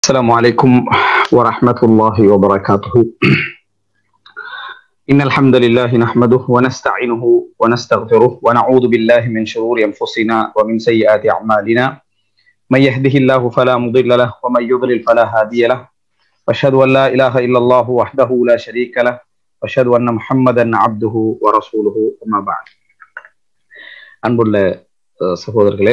السلام عليكم ورحمة الله وبركاته إن الحمد لله نحمده ونستعينه ونستغفره ونعوذ بالله من شرور أنفسنا ومن سيئات أعمالنا من يهده الله فلا مضل له ومن يضلل فلا هادي له وأشهد أن لا إله إلا الله وحده لا شريك له وأشهد أن محمدا عبده ورسوله أما بعد அன்புள்ள அஹ், சகோதரர்களே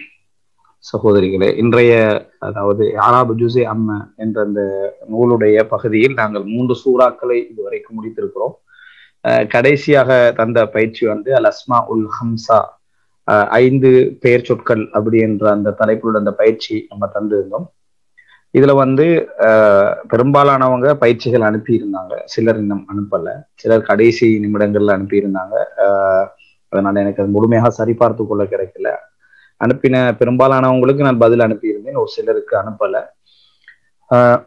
சகோதரிகளே இன்றைய அதாவது ஆறாபு ஜுசே அம்ம என்ற அந்த நூலுடைய பகுதியில் நாங்கள் மூன்று சூறாக்களை இதுவரைக்கும் முடித்திருக்கிறோம் அஹ், கடைசியாக தந்த பயிற்சி வந்து அல் அஸ்மா உல் ஹம்சா அஹ், ஐந்து பெயர் சொற்கள் அப்படி என்ற அந்த தலைப்புள்ள அந்த பயிற்சி நம்ம தந்திருந்தோம் இதுல வந்து அஹ், பெரும்பாலானவங்க பயிற்சிகள் அனுப்பியிருந்தாங்க சிலர் இன்னும் அனுப்பல சிலர் கடைசி நிமிடங்கள்ல அனுப்பியிருந்தாங்க அஹ், அதனால எனக்கு அது முழுமையாக சரிபார்த்து கொள்ள கிடைக்கல அனுப்பின பெரும்பாலானவங்களுக்கு நான் பதில் அனுப்பியிருந்தேன் ஒரு சிலருக்கு அனுப்பல ஆஹ்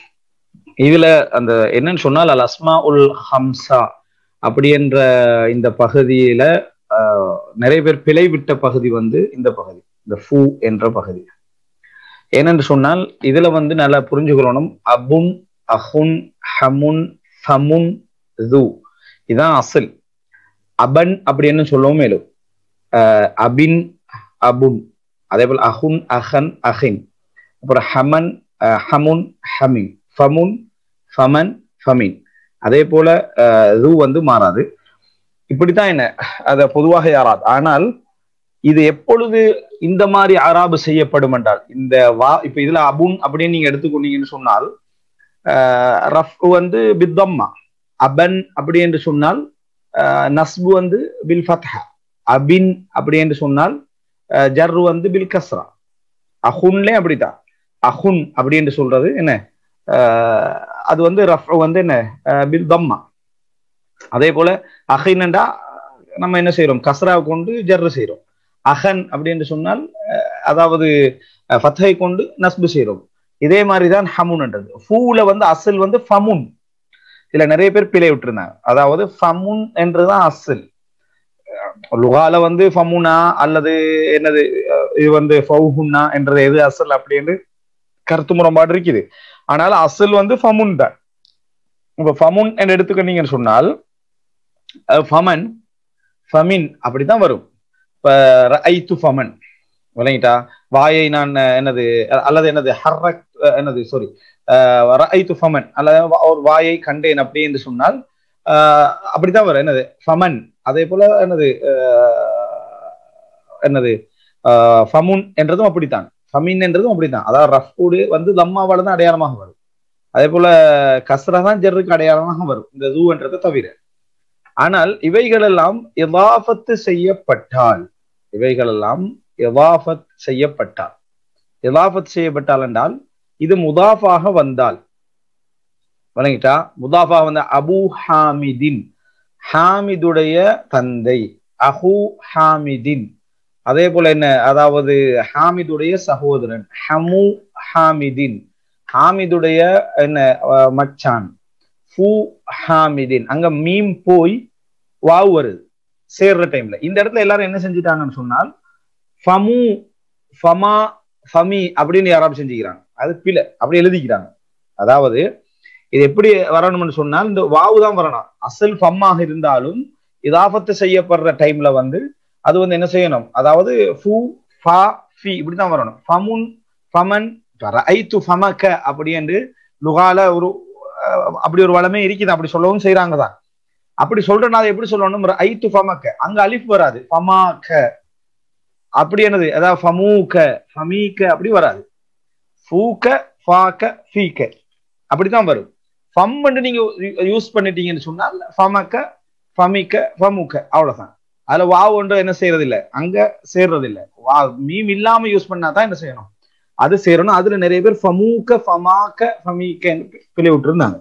இதுல அந்த என்னன்னு சொன்னால் அல் அஸ்மா உல் ஹம்சா அப்படி என்ற இந்த பகுதியில ஆஹ் நிறைய பேர் பிழை விட்ட பகுதி வந்து இந்த பகுதி இந்த ஃபூ என்ற பகுதி ஏனென்று சொன்னால் இதுல வந்து நல்லா புரிஞ்சுக்கிறோம் அபுன் அஹுன் ஹமுன் ஃபமுன் து இதான் அசல் அபன் அப்படின்னு சொல்லவும் மேலும் ஆஹ் அபின் அபுன் அதே போல் அஹுன் அஹன் அஹின் அப்புறம் ஹமன் அஹ் ஹமுன் ஹமின் ஃபமுன் ஃபமன் ஃபமின் அதே போல அஹ், இது வந்து மாறாது இப்படித்தான் என்ன அத பொதுவாக யாராது ஆனால் இது எப்பொழுது இந்த மாதிரி ஆராபு செய்யப்படும் என்றால் இந்த வா இப்ப இதுல அபுன் அப்படின்னு நீங்க எடுத்துக்கொண்டீங்கன்னு சொன்னால் ஆஹ், ரஃப் வந்து பித்தம்மா அபன் அப்படி என்று சொன்னால் ஆஹ், நஸ்பு வந்து பில் ஃபத்ஹா அபின் அப்படி என்று சொன்னால் அஹ் ஜர்ரு வந்து பில் கஸ்ரா அஹுன்லே அப்படித்தான் அஹுன் அப்படி என்று சொல்றது என்ன அஹ் அது வந்து ரஃப் வந்து என்ன அஹ் பில் தம்மா அதே போல அஹின்டா நம்ம என்ன செய்யறோம் கஸ்ரா கொண்டு ஜர்ரு செய்யறோம் அஹன் அப்படி என்று சொன்னால் அஹ் அதாவது அஹ் ஃபத்ஹை கொண்டு நஸ்பு செய்யறோம் இதே மாதிரி தான் ஹமுன்ன்றது ஃபூல வந்து அசல் வந்து ஃபமுன் இதுல நிறைய பேர் பிழை விட்டுருந்தாங்க அதாவது ஃபமுன் என்றுதான் அசல் லுகால வந்து ஃபமுனா அல்லது என்னது அஹ் இது வந்து ஃபவுஹுன்னா என்றது எது அசல் அப்படின்னு கருத்து முரண்பாடு இருக்குது ஆனால் அசல் வந்து ஃபமுன் தான் இப்ப ஃபமுன் என்று எடுத்துக்கிட்டீங்கன்னு சொன்னால் அஹ் ஃபமன் ஃபமின் அப்படித்தான் வரும் இப்ப ஐத்து ஃபமன் விளங்கிட்டா வாயை நான் அஹ், என்னது அஹ், அல்லது என்னது ஹர்ரக் அஹ், என்னது சாரி ஐத்து ஃபமன் அல்லது ஒரு வாயை கண்டேன் அப்படி என்று சொன்னால் அஹ், அப்படித்தான் வரும் என்னது ஃபமன் அதே போல என்னது அஹ், என்னது அஹ், ஃபமுன் என்றதும் அப்படித்தான் ஃபமின் என்றதும் அப்படித்தான் அதாவது ரஃபூடு வந்து லம்மாவால தான் அடையாளமாக வரும் அதே போல கஸ்ரா தான் ஜெர்ருக்கு அடையாளமாக வரும் இந்த ஜூன்றதை தவிர ஆனால் இவைகளெல்லாம் எவாஃபத்து செய்யப்பட்டால் இவைகளெல்லாம் எவாஃபத் செய்யப்பட்டால் எவாஃபத் செய்யப்பட்டால் என்றால் இது முதாஃபாக வந்தால் வணங்கிட்டா முதாஃபா வந்த அபு ஹாமிதின் ஹாமிதுடைய தந்தை அஹு ஹாமிதின் அதே போல என்ன அதாவது ஹாமிதுடைய சகோதரன் ஹமு ஹாமிதின் ஹாமிதுடைய என்ன அஹ், மச்சான் ஃபு ஹாமிதின் அங்க மீம் போய் வாவ் வருது சேர்ற டைம்ல இந்த இடத்துல எல்லாரும் என்ன செஞ்சுட்டாங்கன்னு சொன்னால் ஃபமு ஃபமா ஃபமி அப்படின்னு யாராவது செஞ்சுக்கிறாங்க அது பிழை அப்படி எழுதிக்கிறாங்க அதாவது இது எப்படி வரணும்னு சொன்னால் இந்த வாவு தான் வரணும் அசல் ஃபம்மாக இருந்தாலும் இதாபத்து செய்யப்படுற டைம்ல வந்து அது வந்து என்ன செய்யணும் அதாவது ஃபு ஃபா ஃபி இப்படிதான் வரணும் ஃபமுன் ஃபமன் ஐத்து ஃபமக்க அப்படி என்று லுகால ஒரு அஹ், அப்படி ஒரு வளமே இருக்குது அப்படி சொல்லவும் செய்யறாங்க தான் அப்படி சொல்றனால எப்படி சொல்லணும் ஐத்து ஃபமக்க அங்க அலிஃப் வராது ஃபமாக்க அப்படி என்னது அதாவது ஃபமூக்க ஃபமீக்க அப்படி வராது ஃபூக்க ஃபாக்க ஃபீக்க அப்படித்தான் வரும் ஃபம் நீங்க யூஸ் பண்ணிட்டீங்கன்னு சொன்னால் ஃபமக்க ஃபமிக்க ஃபமுக்க அவ்வளவுதான் அதுல வாவ் ஒன்று என்ன செய்யறது இல்ல அங்க சேர்றது இல்ல வா மீம் இல்லாம யூஸ் பண்ணா தான் என்ன செய்யணும் அது சேரணும் அதுல நிறைய பேர் ஃபமூக்க ஃபமாக்க ஃபமீக்க பிள்ளை விட்டுருந்தாங்க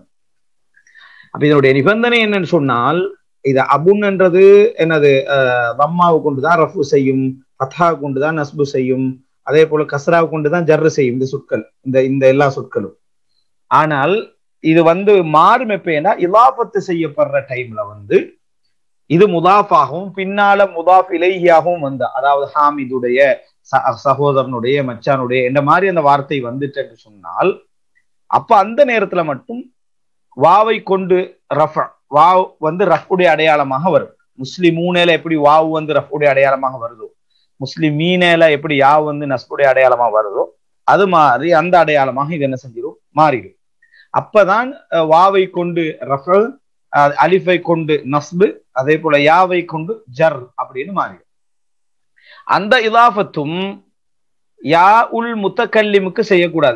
அப்ப இதனுடைய நிபந்தனை என்னன்னு சொன்னால் இது அபுன்ன்றது என்னது அஹ், வம்மாவை கொண்டுதான் ரஃபு செய்யும் ஃபத்ஹா கொண்டுதான் நஸ்பு செய்யும் அதே போல கஸ்ராவை கொண்டுதான் ஜர்ரு செய்யும் இந்த சொற்கள் இந்த இந்த எல்லா சொற்களும் ஆனால் இது வந்து மாறும் எப்ப இலாபத்து செய்யப்படுற டைம்ல வந்து இது முதாஃபாகவும் பின்னால முதாஃப் இலைகியாகவும் வந்த அதாவது ஹாமிதுடைய ச- சகோதரனுடைய மச்சானுடைய இந்த மாதிரி அந்த வார்த்தை வந்துட்டு என்று சொன்னால் அப்ப அந்த நேரத்துல மட்டும் வாவை கொண்டு ரஃப வாவ் வந்து ரஃபுடைய அடையாளமாக வரும் முஸ்லிம் மூனேல எப்படி வாவு வந்து ரஃபுடைய அடையாளமாக வருதோ முஸ்லிம் மீனேல எப்படி யாவ் வந்து நஸ்புடைய அடையாளமா வருதோ அது மாதிரி அந்த அடையாளமாக இது என்ன செஞ்சிடும் மாறிடும் அப்பதான் வாவை கொண்டு ரஃபல் அலிஃபை கொண்டு நஸ்பு அதே போல யாவை கொண்டு ஜர் அப்படின்னு மாறிடும் அந்த இலாஃபத்தும் யா உல் முத்தக்கல்லிமுக்கு செய்யக்கூடாது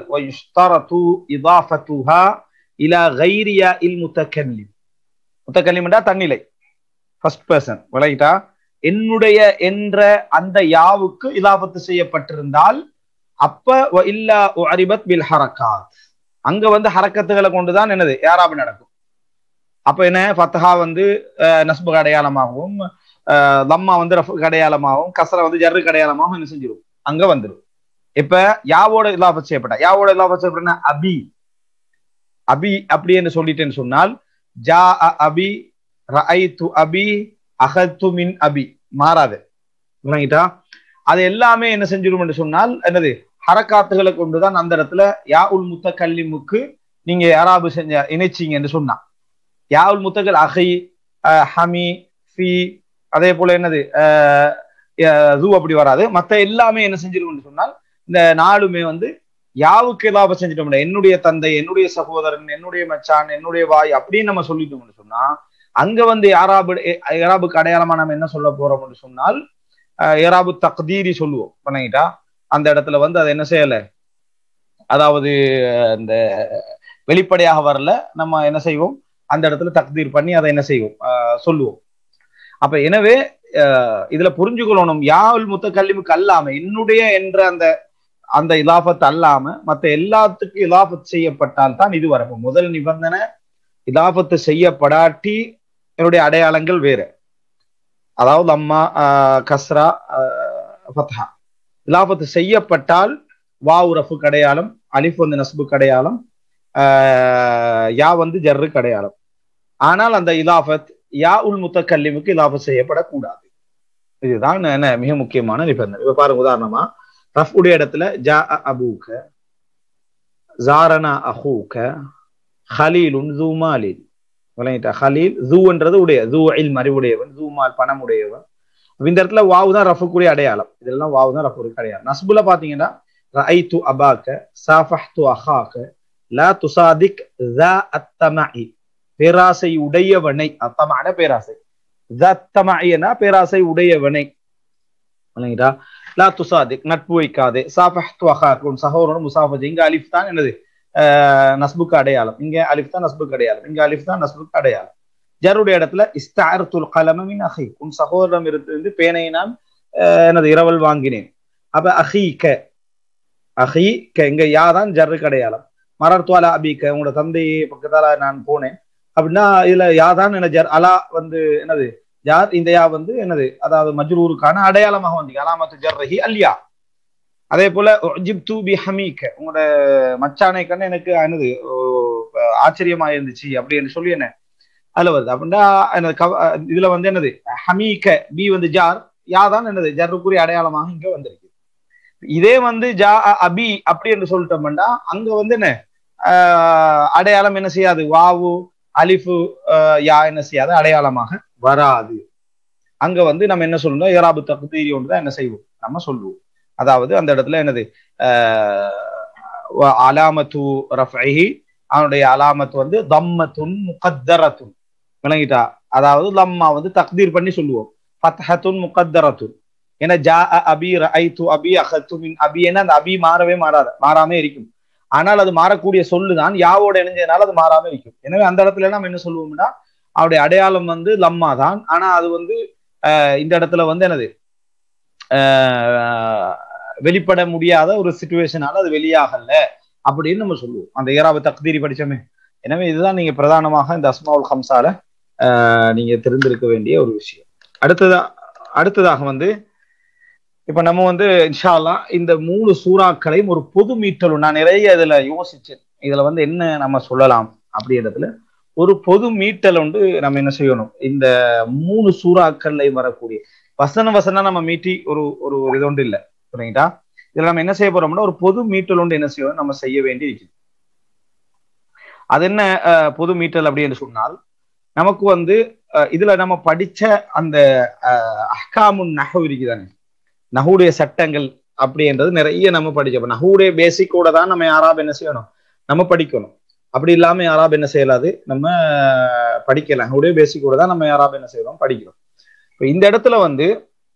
இதாஃபத்துஹா இலா கைரியா இல் முத்தக்கல்லிம் முத்தக்கல்லிம்டா தன்னிலை ஃபர்ஸ்ட் பர்சன் விளங்கிட்டா என்னுடைய என்ற அந்த யாவுக்கு இலாபத்து செய்யப்பட்டிருந்தால் அப்ப இல்லா அரிபத் பில் ஹரக்காத் அங்க வந்து ஹரக்கத்துகளை கொண்டுதான் என்னது யாராபு நடக்கும் அப்ப என்ன ஃபத்தஹா வந்து நஸ்பு அடையாளமாகவும் தம்மா வந்து ரஃபு அடையாளமாகவும் கசரை வந்து ஜர்ரு அடையாளமாகவும் என்ன செஞ்சிடும் அங்க வந்துடும் இப்ப யாவோட இலாபத் செய்யப்பட்ட யாவோட இலாபத் செய்யப்பட்ட அபி அபி அப்படி என்று சொல்லிட்டேன்னு சொன்னால் ஜா அபி து அபி அகத்து மின் அபி மாறாது விளங்கிட்டா அது எல்லாமே என்ன செஞ்சிடும் என்று சொன்னால் என்னது ஹரக்காத்துகளை கொண்டுதான் அந்த இடத்துல யா உல் முத்த கல்லிமுக்கு நீங்க யாராபு செஞ்ச இணைச்சிங்க என்று சொன்னா யா உல் முத்தகல் அகை ஹமி ஃபி அதே போல என்னது ஜூ அப்படி வராது மத்த எல்லாமே என்ன செஞ்சிடும் சொன்னால் இந்த நாளுமே வந்து யாவுக்கு லாபம் செஞ்சிட்டோம்ல என்னுடைய தந்தை என்னுடைய சகோதரன் என்னுடைய மச்சான் என்னுடைய வாய் அப்படின்னு நம்ம சொல்லிட்டோம்னு சொன்னா அங்க வந்து யாராபு யாராபுக்கு அடையாளமா நம்ம என்ன சொல்ல போறோம்னு சொன்னால் யாராபு தக்தீரி சொல்லுவோம் பண்ணிக்கிட்டா அந்த இடத்துல வந்து அதை என்ன செய்யல அதாவது இந்த வெளிப்படையாக வரல நம்ம என்ன செய்வோம் அந்த இடத்துல தக்தீர் பண்ணி அதை என்ன செய்வோம் சொல்லுவோம் அப்ப எனவே இதுல புரிஞ்சுக்கொள்ளணும் யாவல் முத்த கல்லிமுக்கு அல்லாம என்னுடைய என்ற அந்த அந்த இலாபத் அல்லாம மத்த எல்லாத்துக்கும் இலாபத் செய்யப்பட்டால் தான் இது வரப்போம் முதல் நிபந்தனை இலாபத்து செய்யப்படாட்டி என்னுடைய அடையாளங்கள் வேறு அதாவது அம்மா கஸ்ரா ஃபத்ஹா இலாபத்து செய்யப்பட்டால் வாவு ரஃபு அடையாளம் அலிஃப் வந்து நஸ்பு அடையாளம் யா வந்து ஜர்ரு அடையாளம் ஆனால் அந்த இலாஃபத் யா உல் முத்தக்கல்லிமுக்கு இலாபத் செய்யப்படக்கூடாது இதுதான் என்ன மிக முக்கியமான நிபந்தனை இப்ப பாருங்க உதாரணமா ரஃப் உடைய இடத்துல ஜா அபூக்க ஜாரனா அஹூக்க ஹலீலுன் ஜூமாலின் விளங்கிட்டா ஹலீல் ஜூன்றது உடைய ஜூ இல் அறிவுடையவன் ஜூமால் பணம் உடையவன் இந்த இடத்துல வாவு தான் ரஃபுக்குரிய அடையாளம் இதெல்லாம் வாவு தான் ரஃபுக்கு அடையாளம் நஸ்புல பாத்தீங்கன்னா ரஐத்து அபாக்க சாஃபஹ்து அஹாக்க லா துசாதிக் ذا அத்தமஇ பேராசை உடையவனை அத்தமான பேராசை தத்தமஇனா பேராசை உடையவனை விளங்கிட்டா லா துசாதிக் நட்பு வைக்காதே சாஃபஹ்து அஹாக்க உன் சகோதரன் முசாஃபஜி இங்க அலிஃப் தான் என்னது நஸ்புக்கு அடையாளம் இங்க அலிஃப் தான் நஸ்புக்கு அடையாளம் இங்க அலிஃப் தான் நஸ்புக்கு அடையாளம் ஜருடைய இடத்துல இஸ்தாரத்துல் கலமின் அஹி உன் சகோதரம் இருந்து பேனை நான் எனது இரவல் வாங்கினேன் அப்ப அஹீக்க அஹி இங்க யாதான் ஜர்ருக்கு அடையாளம் மரர்த்துவாலா அபிக்க உங்களோட தந்தை பக்கத்தால நான் போனேன் அப்படின்னா இதுல யாதான் என்ன ஜர் அலா வந்து என்னது ஜார் இந்த யா வந்து என்னது அதாவது மஜ்ரூருக்கான அடையாளமாக வந்தீங்க அலாமத்து ஜர்ரஹி அல்யா அதே போல ஜிப்து பி ஹமீக்க உங்களோட மச்சானை கண்ணு எனக்கு என்னது ஆச்சரியமா இருந்துச்சு அப்படின்னு சொல்லி என்ன அதுல வருது அப்படின்னா என்னது இதுல வந்து என்னது ஹமீக்க பி வந்து ஜார் யாதான் என்னது ஜர்ருக்குரிய அடையாளமாக இங்க வந்திருக்கு இதே வந்து ஜா அபி அப்படி என்று சொல்லிட்டோம்னா அங்க வந்து என்ன அடையாளம் என்ன செய்யாது வாவு அலிஃபு யா என்ன செய்யாது அடையாளமாக வராது அங்க வந்து நம்ம என்ன சொல்லணும் ஏராபு தகுதீரி ஒன்று தான் என்ன செய்வோம் நம்ம சொல்லுவோம் அதாவது அந்த இடத்துல என்னது அலாமத்து ரஃபி அவனுடைய அலாமத்து வந்து தம்மத்துன் முகத்தரத்துன் விளங்கிட்டா அதாவது லம்மா வந்து தக்தீர் பண்ணி சொல்லுவோம் ஃபத்ஹத்துன் முகத்தரத்துன் ஏன்னா ஜா அபி ஐத்து அபி அஹத்து மின் அபி ஏன்னா அந்த அபி மாறவே மாறாத மாறாம இருக்கும் ஆனால் அது மாறக்கூடிய சொல்லுதான் யாவோட இணைஞ்சதுனால அது மாறாம இருக்கும் எனவே அந்த இடத்துல நம்ம என்ன சொல்லுவோம்னா அவருடைய அடையாளம் வந்து லம்மா தான் ஆனா அது வந்து இந்த இடத்துல வந்து என்னது வெளிப்பட முடியாத ஒரு சுச்சுவேஷனால அது வெளியாகல அப்படின்னு நம்ம சொல்லுவோம் அந்த ஏராவ தக்தீரி படிச்சோமே எனவே இதுதான் நீங்க பிரதானமாக இந்த அஸ்மாவுல் ஹம்சால நீங்க தெரிந்திருக்க வேண்டிய ஒரு விஷயம் அடுத்ததா அடுத்ததாக வந்து இப்ப நம்ம வந்து இன்ஷால்லா இந்த மூணு சூறாக்களையும் ஒரு பொது மீட்டலும் நான் நிறைய இதுல யோசிச்சேன் இதுல வந்து என்ன நம்ம சொல்லலாம் அப்படின்றதுல ஒரு பொது மீட்டல் வந்து நம்ம என்ன செய்யணும் இந்த மூணு சூறாக்கள்ல வரக்கூடிய வசன வசனம் நம்ம மீட்டி ஒரு ஒரு இது ஒன்று இல்லை புரியுங்களா இதுல நம்ம என்ன செய்ய போறோம்னா ஒரு பொது மீட்டல் ஒன்று என்ன செய்யணும் நம்ம செய்ய வேண்டி இருக்குது அது என்ன அஹ், பொது மீட்டல் அப்படின்னு சொன்னால் நமக்கு வந்து அஹ், இதுல நம்ம படிச்ச அந்த அஹ், அஹ்காமுன் நஹவு இருக்குதானே நஹுடைய சட்டங்கள் அப்படின்றது நிறைய நம்ம படிச்சோம் நஹுடைய பேசிக்கோட தான் நம்ம யாராவது என்ன செய்யணும் நம்ம படிக்கணும் அப்படி இல்லாம யாராவது என்ன செய்யலாது நம்ம படிக்கலாம் நஹுடைய பேசிக்கோட தான் நம்ம யாராவது என்ன செய்யறோம் படிக்கிறோம் இப்ப இந்த இடத்துல வந்து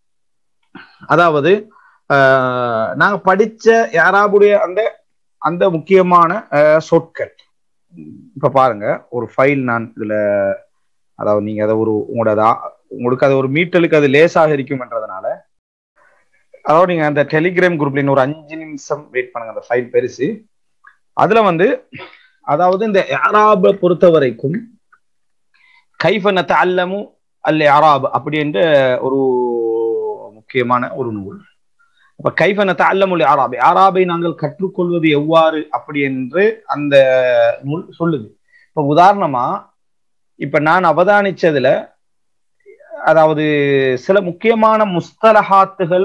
அதாவது ஆஹ், நாங்க படிச்ச யாராவுடைய அந்த அந்த முக்கியமான ஆஹ், சொற்கள் இப்ப பாருங்க ஒரு ஃபைல் நான் இதுல அதாவது நீங்க அதை ஒரு உங்களோட ஆ- உங்களுக்கு அது ஒரு மீட்டலுக்கு அது லேசாக இருக்கும்ன்றதுனால அதாவது நீங்க அந்த டெலிகிராம் குரூப்ல இன்னும் ஒரு அஞ்சு நிமிஷம் வெயிட் பண்ணுங்க அந்த ஃபைல் பெருசு அதுல வந்து அதாவது இந்த யாராபை பொறுத்த வரைக்கும் கைஃபன தல்லமு அல் யாராப் அப்படின்ற ஒரு முக்கியமான ஒரு நூல் அப்ப கைஃபன தல்லமுல் யாராப் யாராபை நாங்கள் கற்றுக்கொள்வது எவ்வாறு அப்படி என்று அந்த நூல் சொல்லுது இப்ப உதாரணமா இப்ப நான் அவதானிச்சதுல அதாவது சில முக்கியமான முஸ்தலஹாத்துகள்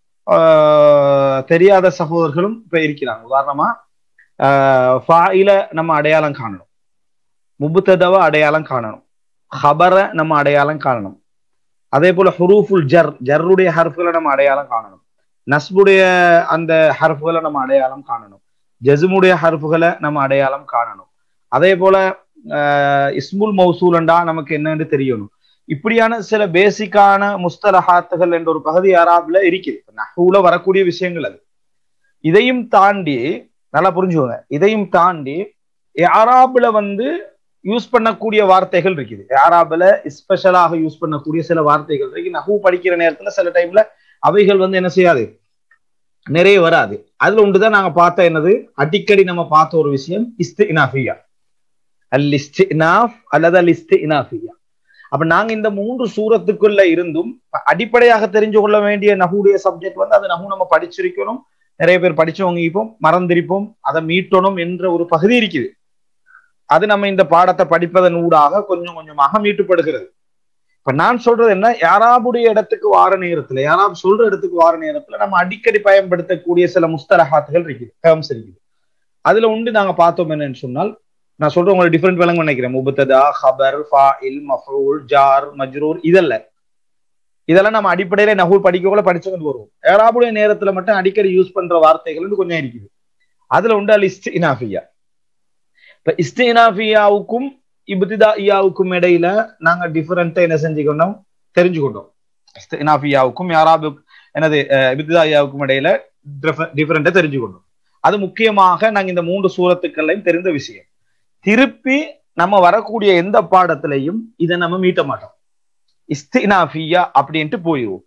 ஆஹ், தெரியாத சகோதரர்களும் இப்ப இருக்கிறாங்க உதாரணமா ஆஹ், ஃபாயில நம்ம அடையாளம் காணணும் முபுத்ததவ அடையாளம் காணணும் ஹபர நம்ம அடையாளம் காணணும் அதே போல ஹுரூஃபுல் ஜர் ஜர்ருடைய ஹர்ஃப்களை நம்ம அடையாளம் காணணும் நஸ்புடைய அந்த ஹர்ஃப்களை நம்ம அடையாளம் காணணும் ஜஸ்முடைய ஹர்ஃப்களை நம்ம அடையாளம் காணணும் அதே போல ஆஹ், இஸ்முல் மௌசூலண்டா நமக்கு என்னன்னு தெரியணும் இப்படியான சில பேசிக்கான முஸ்தலஹாத்துகள் என்ற ஒரு பகுதி அராப்ல இருக்குது நஹூல வரக்கூடிய விஷயங்கள் அது இதையும் தாண்டி நல்லா புரிஞ்சுக்கோங்க இதையும் தாண்டி யாராப்ல வந்து யூஸ் பண்ணக்கூடிய வார்த்தைகள் இருக்குது யாராப்ல ஸ்பெஷலாக யூஸ் பண்ணக்கூடிய சில வார்த்தைகள் இருக்கு நஹூ படிக்கிற நேரத்துல சில டைம்ல அவைகள் வந்து என்ன செய்யாது நிறைய வராது அதுல ஒன்றுதான் நாங்க பார்த்த என்னது அடிக்கடி நம்ம பார்த்த ஒரு விஷயம் இஸ்தினாஃபியா அல் இஸ்தினாஃப் அல்லது அல் இஸ்தினாஃபியா அப்ப நாங்க இந்த மூன்று சூரத்துக்குள்ள இருந்தும் அடிப்படையாக தெரிஞ்சு கொள்ள வேண்டிய நஹுடைய சப்ஜெக்ட் வந்து அது நஹு நம்ம படிச்சிருக்கணும் நிறைய பேர் படிச்சவங்க இப்போ மறந்திருப்போம் அதை மீட்டணும் என்ற ஒரு பகுதி இருக்குது அது நம்ம இந்த பாடத்தை படிப்பதன் ஊடாக கொஞ்சம் கொஞ்சமாக மீட்டுப்படுகிறது இப்ப நான் சொல்றது என்ன யாராபுடைய இடத்துக்கு வார நேரத்துல யாராவது சொல்ற இடத்துக்கு வார நேரத்துல நம்ம அடிக்கடி பயன்படுத்தக்கூடிய சில முஸ்தலஹாத்துகள் இருக்குது டேர்ம்ஸ் இருக்குது அதுல உண்டு நாங்க பார்த்தோம் என்னன்னு சொன்னால் நான் சொல்றேன் உங்களுக்கு டிஃபரெண்ட் விளங்க நினைக்கிறேன் முபத்ததா ஹபர் ஃபாயில் மஃபூல் ஜார் மஜ்ரூர் இதல்ல இதெல்லாம் நம்ம அடிப்படையில நகூல் படிக்கக்குள்ள படிச்சுக்கிட்டு வருவோம் ஏறாபுடைய நேரத்துல மட்டும் அடிக்கடி யூஸ் பண்ற வார்த்தைகள் வந்து கொஞ்சம் இருக்குது அதுல உண்டு அல் இஸ்தினாஃபியா இப்ப இஸ்தினாஃபியாவுக்கும் இப்திதாஇயாவுக்கும் இடையில நாங்க டிஃபரெண்டா என்ன செஞ்சுக்கணும் தெரிஞ்சுக்கொண்டோம் இஸ்தினாஃபியாவுக்கும் யாராபு எனது இப்திதாஇயாவுக்கும் இடையில டிஃபரெண்டா தெரிஞ்சுக்கொண்டோம் அது முக்கியமாக நாங்க இந்த மூன்று சூரத்துக்கள்லையும் தெரிந்த விஷயம் திருப்பி நம்ம வரக்கூடிய எந்த பாடத்திலையும் இதை நம்ம மீட்ட மாட்டோம் இஸ்தினாஃபியா அப்படின்ட்டு போயிடுவோம்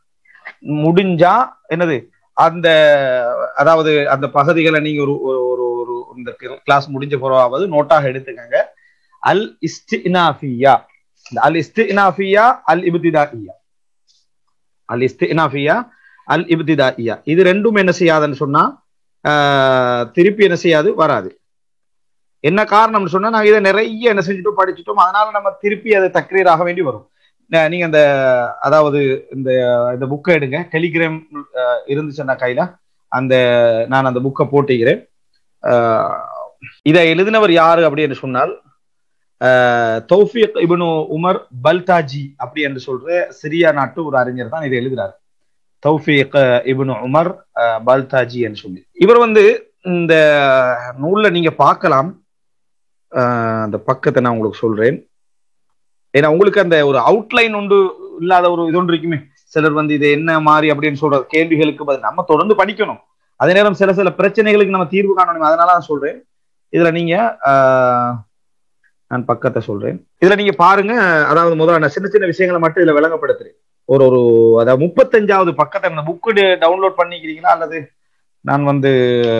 முடிஞ்சா என்னது அந்த அதாவது அந்த பகுதிகளை நீங்க ஒரு ஒரு ஒரு ஒரு இந்த கிளாஸ் முடிஞ்ச பிறவாவது நோட்டாக எடுத்துக்கங்க அல் இஸ்தினாஃபியா அல் இஸ்தினாஃபியா அல் இப்திதாஇயா அல் இஸ்தினாஃபியா அல் இப்திதாஇயா இது ரெண்டும் என்ன செய்யாதுன்னு சொன்னா திருப்பி என்ன செய்யாது வராது என்ன காரணம்னு சொன்னா நாங்க இதை நிறைய என்ன செஞ்சுட்டோம் படிச்சுட்டோம் அதனால நம்ம திருப்பி அதை தக்ரீராக வேண்டி வரும் நீங்க அந்த அதாவது இந்த இந்த புக்கை எடுங்க டெலிகிராம் இருந்துச்சுன்னா கையில அந்த நான் அந்த புக்கை போட்டுக்கிறேன் இதை எழுதினவர் யாரு அப்படின்னு சொன்னால் தௌஃபிக் இபனு உமர் பல்தாஜி அப்படி என்று சொல்ற சிரியா நாட்டு ஒரு அறிஞர் தான் இதை எழுதுறாரு தௌஃபிக் இபனு உமர் பல்தாஜி என்று சொல்லி இவர் வந்து இந்த நூல்ல நீங்க பார்க்கலாம் அந்த பக்கத்தை நான் உங்களுக்கு சொல்றேன் ஏன்னா உங்களுக்கு அந்த ஒரு அவுட்லைன் ஒன்று இல்லாத ஒரு இது ஒன்று இருக்குமே சிலர் வந்து இது என்ன மாதிரி அப்படின்னு சொல்ற கேள்விகளுக்கு பதில் நம்ம தொடர்ந்து படிக்கணும் அதே நேரம் சில சில பிரச்சனைகளுக்கு நம்ம தீர்வு காணணும் அதனால நான் சொல்றேன் இதுல நீங்க நான் பக்கத்தை சொல்றேன் இதுல நீங்க பாருங்க அதாவது முதல்ல நான் சின்ன சின்ன விஷயங்களை மட்டும் இதுல விளங்கப்படுத்துறேன் ஒரு ஒரு அதாவது முப்பத்தஞ்சாவது பக்கத்தை அந்த புக்கு டவுன்லோட் பண்ணிக்கிறீங்களா அல்லது நான் வந்து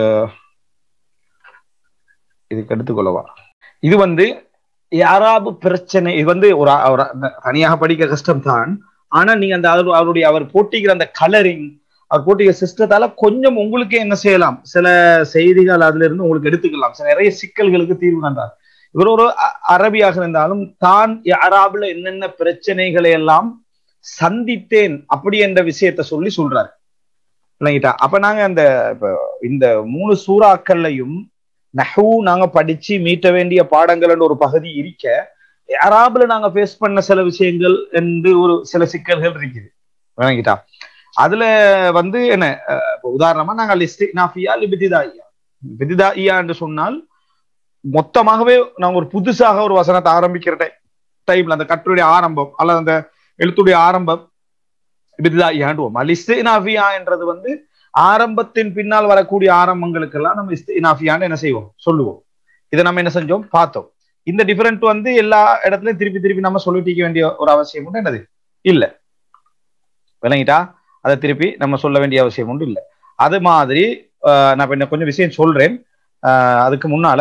இதுக்கு எடுத்துக்கொள்ளவா இது வந்து யாராவது பிரச்சனை இது வந்து ஒரு தனியாக படிக்க கஷ்டம் தான் ஆனா நீங்க அந்த அவருடைய அவர் போட்டிக்கிற அந்த கலரிங் அவர் போட்டிக்கிற சிஸ்டத்தால கொஞ்சம் உங்களுக்கே என்ன செய்யலாம் சில செய்திகள் அதுல இருந்து உங்களுக்கு எடுத்துக்கலாம் சில நிறைய சிக்கல்களுக்கு தீர்வு கண்டார் இவர் ஒரு அரபியாக இருந்தாலும் தான் அராபுல என்னென்ன பிரச்சனைகளை எல்லாம் சந்தித்தேன் அப்படி என்ற விஷயத்த சொல்லி சொல்றாரு இல்லைங்கிட்டா அப்ப நாங்க அந்த இப்ப இந்த மூணு சூறாக்கள்லையும் நஹூ நாங்க படிச்சு மீட்ட வேண்டிய பாடங்கள் ஒரு பகுதி இருக்க அராபுல நாங்க ஃபேஸ் பண்ண சில விஷயங்கள் என்று ஒரு சில சிக்கல்கள் இருக்குது விளங்கிட்டா அதுல வந்து என்ன உதாரணமா நாங்க லிஸ்ட் நாஃபியா லிபிதிதாயியா பிதிதாயியா என்று சொன்னால் மொத்தமாகவே நாங்க ஒரு புதுசாக ஒரு வசனத்தை ஆரம்பிக்கிற டைம்ல அந்த கட்டுரைய ஆரம்பம் அல்லது அந்த எழுத்துடைய ஆரம்பம் பிதிதாயியாண்டுவோம் லிஸ்டினாஃபியா என்றது வந்து ஆரம்பத்தின் பின்னால் வரக்கூடிய ஆரம்பங்களுக்கெல்லாம் நம்ம இஸ்தினாஃபியான்னு என்ன செய்வோம் சொல்லுவோம் இதை நம்ம என்ன செஞ்சோம் பார்த்தோம் இந்த டிஃபரெண்ட் வந்து எல்லா இடத்துலயும் திருப்பி திருப்பி நம்ம சொல்லிட்டு வேண்டிய ஒரு அவசியம் உண்டு என்னது இல்ல விளங்கிட்டா அதை திருப்பி நம்ம சொல்ல வேண்டிய அவசியம் உண்டு இல்ல அது மாதிரி நான் என்ன கொஞ்சம் விஷயம் சொல்றேன் அதுக்கு முன்னால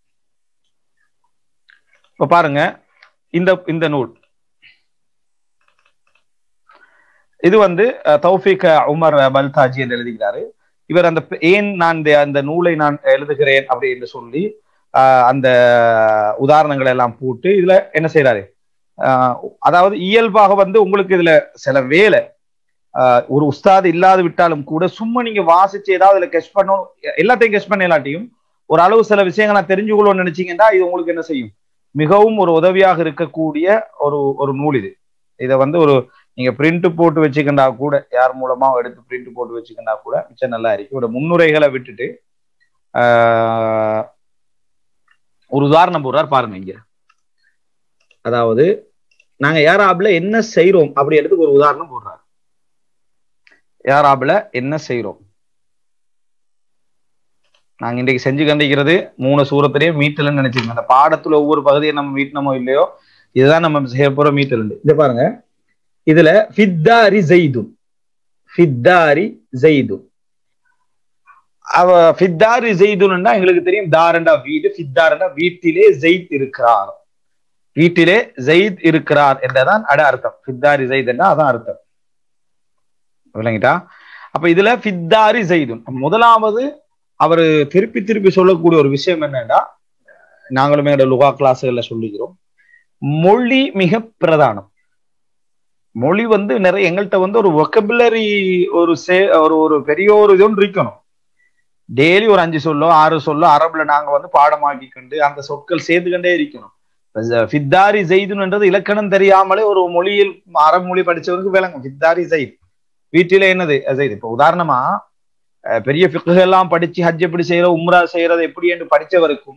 இப்ப பாருங்க இந்த இந்த நூல் இது வந்து தௌஃபிக் உமர் பல்தாஜி என்று எழுதுகிறாரு இவர் அந்த ஏன் நான் இந்த அந்த நூலை நான் எழுதுகிறேன் அப்படி என்று சொல்லி அந்த உதாரணங்களை எல்லாம் போட்டு இதுல என்ன செய்யறாரு அதாவது இயல்பாக வந்து உங்களுக்கு இதுல சில வேலை ஒரு உஸ்தாது இல்லாது விட்டாலும் கூட சும்மா நீங்க வாசிச்சு ஏதாவது இதுல கெஸ்ட் பண்ணணும் எல்லாத்தையும் கெஸ்ட் பண்ண இல்லாட்டியும் ஒரு அளவு சில விஷயங்கள் நான் தெரிஞ்சுக்கணும்னு நினைச்சீங்கன்னா இது உங்களுக்கு என்ன செய்யும் மிகவும் ஒரு உதவியாக இருக்கக்கூடிய ஒரு ஒரு நூல் இது இதை வந்து ஒரு நீங்க பிரிண்ட் போட்டு வச்சுக்கிண்டா கூட யார் மூலமா எடுத்து பிரிண்ட் போட்டு வச்சுக்கிண்டா கூட மிச்சம் நல்லா இருக்கு ஒரு முன்னுரைகளை விட்டுட்டு ஒரு உதாரணம் போடுறார் பாருங்க இங்க அதாவது நாங்க யாராப்ல என்ன செய்யறோம் அப்படி எடுத்து ஒரு உதாரணம் போடுறாரு யாராப்ல என்ன செய்யறோம் நாங்க இன்றைக்கு செஞ்சு கண்டிக்கிறது மூணு சூரத்திலேயே மீட்டல்னு நினைச்சிருக்கோம் அந்த பாடத்துல ஒவ்வொரு பகுதியை நம்ம மீட்டினமோ இல்லையோ இதுதான் நம்ம செய்ய போற மீட்டல் இதை பாருங்க இதுல ஃபித்தாரி ஜெய்துன் ஃபித்தாரி ஜெய்துன் அவ ஃபித்தாரி ஜெய்துன்னா எங்களுக்கு தெரியும் தாரண்டா வீடு ஃபித்தாரண்டா வீட்டிலே ஜெயித் இருக்கிறார் வீட்டிலே ஜெயித் இருக்கிறார் என்றதான் அட அர்த்தம் ஃபித்தாரி ஜெயித்னா அதான் அர்த்தம் விளங்கிட்டா அப்ப இதுல ஃபித்தாரி ஜெய்துன் முதலாவது அவர் திருப்பி திருப்பி சொல்லக்கூடிய ஒரு விஷயம் என்னன்னா நாங்களும் எங்களோட லுகா கிளாஸ்கள்ல சொல்லிக்கிறோம் மொழி மிக பிரதானம் மொழி வந்து நிறைய எங்கள்கிட்ட வந்து ஒரு ஒக்கபுலரி ஒரு சே ஒரு ஒரு பெரிய ஒரு இது ஒன்று இருக்கணும் டெய்லி ஒரு அஞ்சு சொல்லோ ஆறு சொல்லோ அரபுல நாங்க வந்து பாடமாக்கி கொண்டு அந்த சொற்கள் சேர்த்துக்கண்டே இருக்கணும் ஃபித்தாரி ஜெய்துன்ன்றது இலக்கணம் தெரியாமலே ஒரு மொழியில் அரபு மொழி படிச்சவருக்கு விளங்கும் ஃபித்தாரி ஜெயித் வீட்டில என்னது ஜெயித் இப்ப உதாரணமா பெரிய எல்லாம் படிச்சு ஹஜ் எப்படி செய்யற உம்ரா செய்யறது எப்படி என்று படிச்சவருக்கும்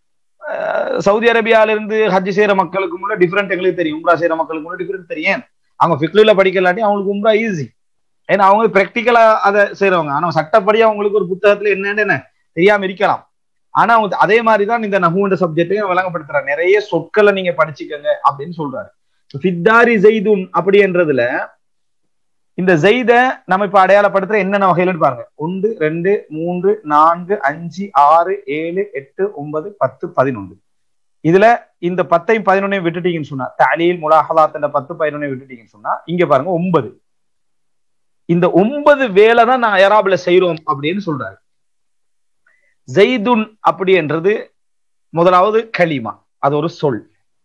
சவுதி அரேபியால இருந்து ஹஜ் செய்யற மக்களுக்கும் உள்ள டிஃபரெண்ட் எங்களுக்கு தெரியும் உம்ரா செய்யற மக்களுக்கு உள்ள டிஃபரெண்ட் தெரியும் அவங்க ஃபிக்ல படிக்கலாட்டி அவங்களுக்கு உம்ரா ஈஸி ஏன்னா அவங்க பிராக்டிக்கலா அதை செய்யறவங்க ஆனா சட்டப்படி அவங்களுக்கு ஒரு புத்தகத்துல என்னன்னு என்ன தெரியாம இருக்கலாம் ஆனா அவங்க அதே மாதிரிதான் இந்த நகுன்ற சப்ஜெக்டையும் விளங்கப்படுத்துறாரு நிறைய சொற்களை நீங்க படிச்சுக்கங்க அப்படின்னு சொல்றாரு ஃபித்தாரி ஜெய்துன் அப்படின்றதுல இந்த ஜெய்த நம்ம இப்ப அடையாளப்படுத்துற என்னென்ன வகையிலன்னு பாருங்க ஒன்று ரெண்டு மூன்று நான்கு அஞ்சு ஆறு ஏழு எட்டு ஒன்பது பத்து பதினொன்று இதுல இந்த பத்தையும் பதினொன்னையும் விட்டுட்டீங்கன்னு சொன்னா தாலியில் முலாஹலாத் என்ற பத்து பதினொன்னையும் விட்டுட்டீங்கன்னு சொன்னா இங்க பாருங்க ஒன்பது இந்த ஒன்பது வேலை தான் நான் அயராபில செய்யறோம் அப்படின்னு சொல்றாரு ஜெய்துன் அப்படின்றது முதலாவது கலிமா அது ஒரு சொல்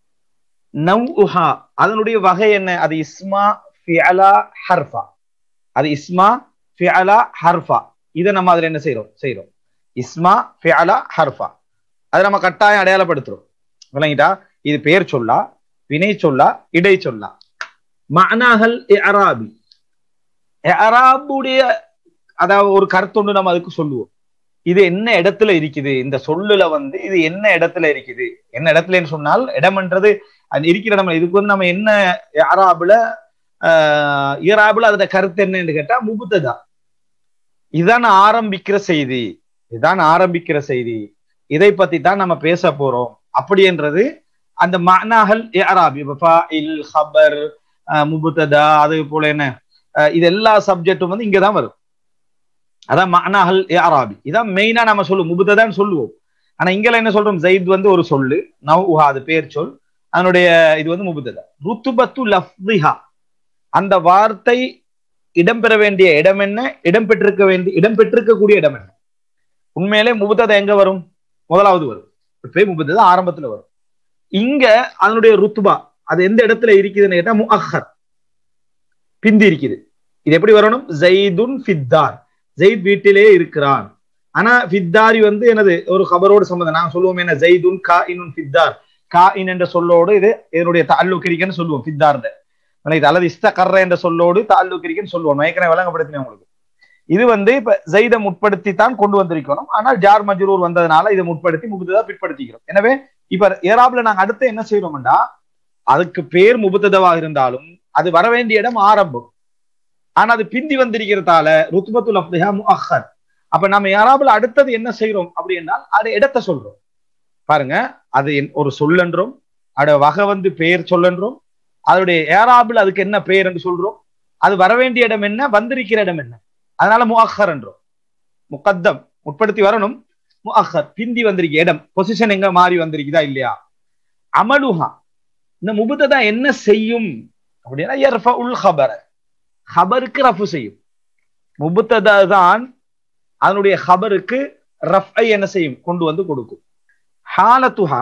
நவ்ஹா அதனுடைய வகை என்ன அது இஸ்மா ஃபிஅலா ஹர்ஃபா அது இஸ்மா ஃபிஅலா ஹர்ஃபா இதை நம்ம அதுல என்ன செய்யறோம் செய்யறோம் இஸ்மா ஃபிஅலா ஹர்ஃபா அதை நம்ம கட்டாயம் அடையாளப்படுத்துறோம் விளங்கிட்டா இது பெயர் சொல்லா வினை சொல்லா இடை சொல்லா மனாஹல் அராபி அராபுடைய அதாவது ஒரு கருத்தொண்டு நம்ம அதுக்கு சொல்லுவோம் இது என்ன இடத்துல இருக்குது இந்த சொல்லுல வந்து இது என்ன இடத்துல இருக்குது என்ன இடத்துலன்னு சொன்னால் இடம்ன்றது அது இருக்கிற இடம் இதுக்கு வந்து நம்ம என்ன அராபுல ஆஹ் ஈராபுல அதோட கருத்து என்னன்னு கேட்டா முபுத்ததா இதான் ஆரம்பிக்கிற செய்தி இதுதான் ஆரம்பிக்கிற செய்தி இதை பத்தி தான் நம்ம பேச போறோம் அப்படின்றது அந்த மனாஹல் அராபி இல் ஹபர் முபுத்ததா அது போல என்ன இது எல்லா சப்ஜெக்டும் வந்து இங்கதான் வரும் அதான் மனாஹல் அராபி இதான் மெயினா நம்ம சொல்லுவோம் முபுத்ததான் சொல்லுவோம் ஆனா இங்கெல்லாம் என்ன சொல்றோம் ஜெயித் வந்து ஒரு சொல்லு நவ் அது பேர் சொல் அதனுடைய இது வந்து முபுத்ததா ருத்துபத்து லஃப்திஹா அந்த வார்த்தை இடம்பெற வேண்டிய இடம் என்ன இடம் பெற்றிருக்க வேண்டிய இடம் பெற்றிருக்கக்கூடிய இடம் என்ன உண்மையிலே முபுத்ததா எங்க வரும் முதலாவது வரும் இப்ப முபுத்ததா ஆரம்பத்துல வரும் இங்க அதனுடைய ருத்துபா அது எந்த இடத்துல இருக்குதுன்னு கேட்டா முஹர் பிந்தி இருக்குது இது எப்படி வரணும் ஜெய்துன் ஃபித்தார் ஜெயித் வீட்டிலே இருக்கிறான் ஆனா ஃபித்தாரி வந்து எனது ஒரு கபரோடு சம்பந்தம் நான் சொல்லுவோம் என்ன ஜெய்துன் கா இனுன் ஃபித்தார் கா இன் என்ற சொல்லோடு இது இதனுடைய தாழ்வு கிரிக்கன்னு சொல்லுவோம் ஃபித்தார்ல இது அல்லது இஸ்தகர்ற என்ற சொல்லோடு தாழ்வு கிரிக்கன்னு சொல்லுவோம் ஏற்கனவே விளங்கப்படுத்தினேன் உங்களுக்கு இது வந்து இப்ப ஜெய்தை முற்படுத்தி தான் கொண்டு வந்திருக்கணும் ஆனால் ஜார் மஜ்ரூர் வந்ததுனால இதை முற்படுத்தி முபுத்ததா பிற்படுத்திக்கிறோம் எனவே இப்ப ஏராப்ல நாங்க அடுத்து என்ன செய்யறோம்டா அதுக்கு பேர் முபுத்ததவாக இருந்தாலும் அது வர வேண்டிய இடம் ஆரம்பம் ஆனா அது பிந்தி வந்திருக்கிறதால ருத்பத்துல் அப்திஹா முஅஹர் அப்ப நம்ம யாராபுல அடுத்தது என்ன செய்யறோம் அப்படின்னா அது இடத்த சொல்றோம் பாருங்க அது ஒரு சொல்லன்றோம் அதோட வகை வந்து பெயர் சொல்லன்றோம் அதோடைய ஏராபில் அதுக்கு என்ன பெயர் என்று சொல்றோம் அது வர வேண்டிய இடம் என்ன வந்திருக்கிற இடம் என்ன அதனால முஅஹர் என்றோம் முகத்தம் உட்படுத்தி வரணும் முஅஹர் பிந்தி வந்திருக்க இடம் பொசிஷன் எங்க மாறி வந்திருக்குதா இல்லையா அமலுஹா இந்த முபுத்ததா என்ன செய்யும் அப்படின்னா யர்ஃப உல் ஹபர ஹபருக்கு ரஃபு செய்யும் முபுத்ததா தான் அதனுடைய ஹபருக்கு ரஃபை என்ன செய்யும் கொண்டு வந்து கொடுக்கும் ஹாலத்துஹா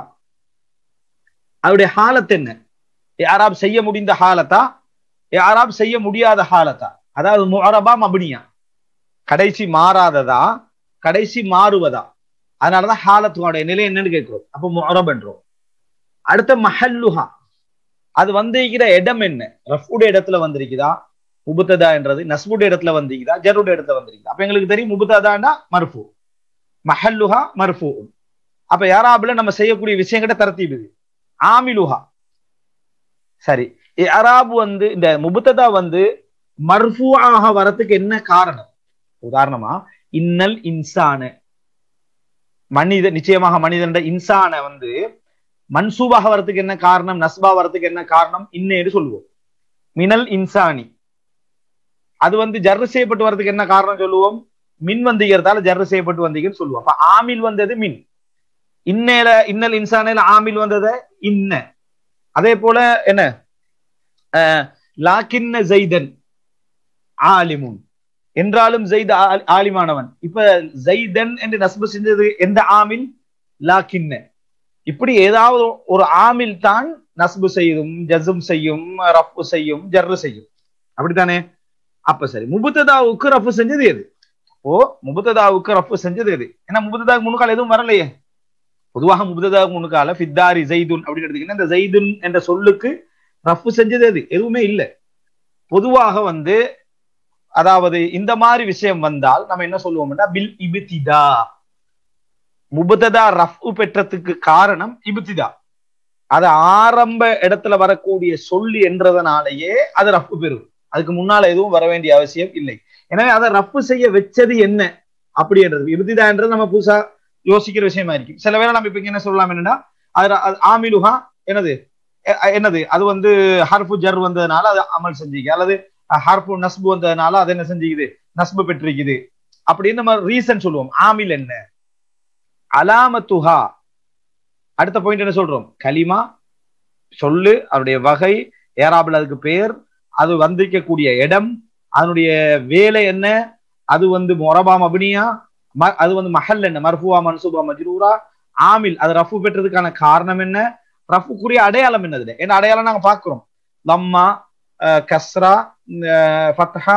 அதனுடைய ஹாலத் என்ன யாராப் செய்ய முடிந்த ஹாலத்தா யாராப் செய்ய முடியாத ஹாலத்தா அதாவது முரபா மபினியா கடைசி மாறாததா கடைசி மாறுவதா அதனாலதான் ஹாலத்துடைய நிலை என்னன்னு கேட்கிறோம் அப்போ முரப் என்றோம் அடுத்த மஹல்லுஹா அது வந்திருக்கிற இடம் என்ன ரஃபுடைய இடத்துல வந்திருக்குதா முபுத்ததா என்றது நஸ்புடைய இடத்துல வந்திருக்குதா ஜருடைய இடத்துல வந்திருக்குதா அப்ப எங்களுக்கு தெரியும் முபுத்ததாண்டா மர்ஃபு மஹல்லுஹா மர்ஃபு அப்ப யாராபுல நம்ம செய்யக்கூடிய விஷயங்கிட்ட தரத்தீப் இது ஆமிலுஹா சரி யாராபு வந்து இந்த முபுத்ததா வந்து மர்ஃபூஆக வரத்துக்கு என்ன காரணம் உதாரணமா இன்னல் இன்சான மனித நிச்சயமாக மனிதன் இன்சான வந்து மன்சூபாக வரத்துக்கு என்ன காரணம் நஸ்பா வரத்துக்கு என்ன காரணம் இன்னேடு சொல்லுவோம் மினல் இன்சானி அது வந்து ஜர்ரு செய்யப்பட்டு வரதுக்கு என்ன காரணம் சொல்லுவோம் மின் வந்திக்கிறதால ஜர்ரு செய்யப்பட்டு வந்தீங்கன்னு சொல்லுவோம் அப்ப ஆமில் வந்தது மின் இன்னேல இன்னல் இன்சானில ஆமில் வந்தது இன்ன அதே போல என்ன லாக்கின்ன ஜெய்தன் ஆலிமுன் என்றாலும் ஜெய்த் ஆலிமானவன் இப்ப ஜெய்தன் என்று நஸ்பு செஞ்சது எந்த ஆமில் லாக்கின்ன இப்படி ஏதாவது ஒரு ஆமில் தான் நஸ்பு செய்யும் ஜசும் செய்யும் ரஃபு செய்யும் ஜர்ரு செய்யும் அப்படித்தானே அப்ப சரி முபுத்ததாவுக்கு ரஃபு செஞ்சது எது ஓ முபுத்ததாவுக்கு ரஃபு செஞ்சது எது ஏன்னா முபுத்ததாவுக்கு முன்னுக்கால எதுவும் வரலையே பொதுவாக முபுத்ததாவுக்கு முன்னுக்கால ஃபித்தாரி ஜெய்துன் அப்படின்னு எடுத்தீங்கன்னா இந்த ஜெய்துன் என்ற சொல்லுக்கு ரஃபு செஞ்சது எது எதுவுமே இல்லை பொதுவாக வந்து அதாவது இந்த மாதிரி விஷயம் வந்தால் நம்ம என்ன சொல்லுவோம்னா பில் இபிதிதா முபுத்ததா ரஃபு பெற்றதுக்கு காரணம் இபுத்திதா அது ஆரம்ப இடத்துல வரக்கூடிய சொல்லி என்றதனாலேயே அது ரஃபு பெறும் அதுக்கு முன்னால எதுவும் வர வேண்டிய அவசியம் இல்லை எனவே அதை ரஃபு செய்ய வச்சது என்ன அப்படின்றது இபுத்திதான்றது நம்ம புதுசா யோசிக்கிற விஷயமா இருக்கு சில வேளை நம்ம இப்ப என்ன சொல்லலாம் என்னன்னா அது ஆமிலுஹா என்னது என்னது அது வந்து ஹர்ஃபு ஜர் வந்ததுனால அது அமல் செஞ்சுக்க அல்லது ஹர்ஃபு நஸ்பு வந்ததுனால அது என்ன செஞ்சுக்குது நஸ்பு பெற்றிருக்குது அப்படின்னு நம்ம ரீசன் சொல்லுவோம் ஆமில் என்ன அலாமத்துஹா அடுத்த பாயிண்ட் என்ன சொல்றோம் கலிமா சொல்லு அதனுடைய வகை ஏராபில் அதுக்கு பேர் அது வந்திருக்கக்கூடிய இடம் அதனுடைய வேலை என்ன அது வந்து மொரபாம் அபினியா அது வந்து மஹல் என்ன மர்ஃபுவா மன்சூபா மஜ்ரூரா ஆமில் அது ரஃபு பெற்றதுக்கான காரணம் என்ன ரஃபுக்குரிய அடையாளம் என்னது என்ன அடையாளம் நாங்க பாக்குறோம் லம்மா கஸ்ரா ஃபத்ஹா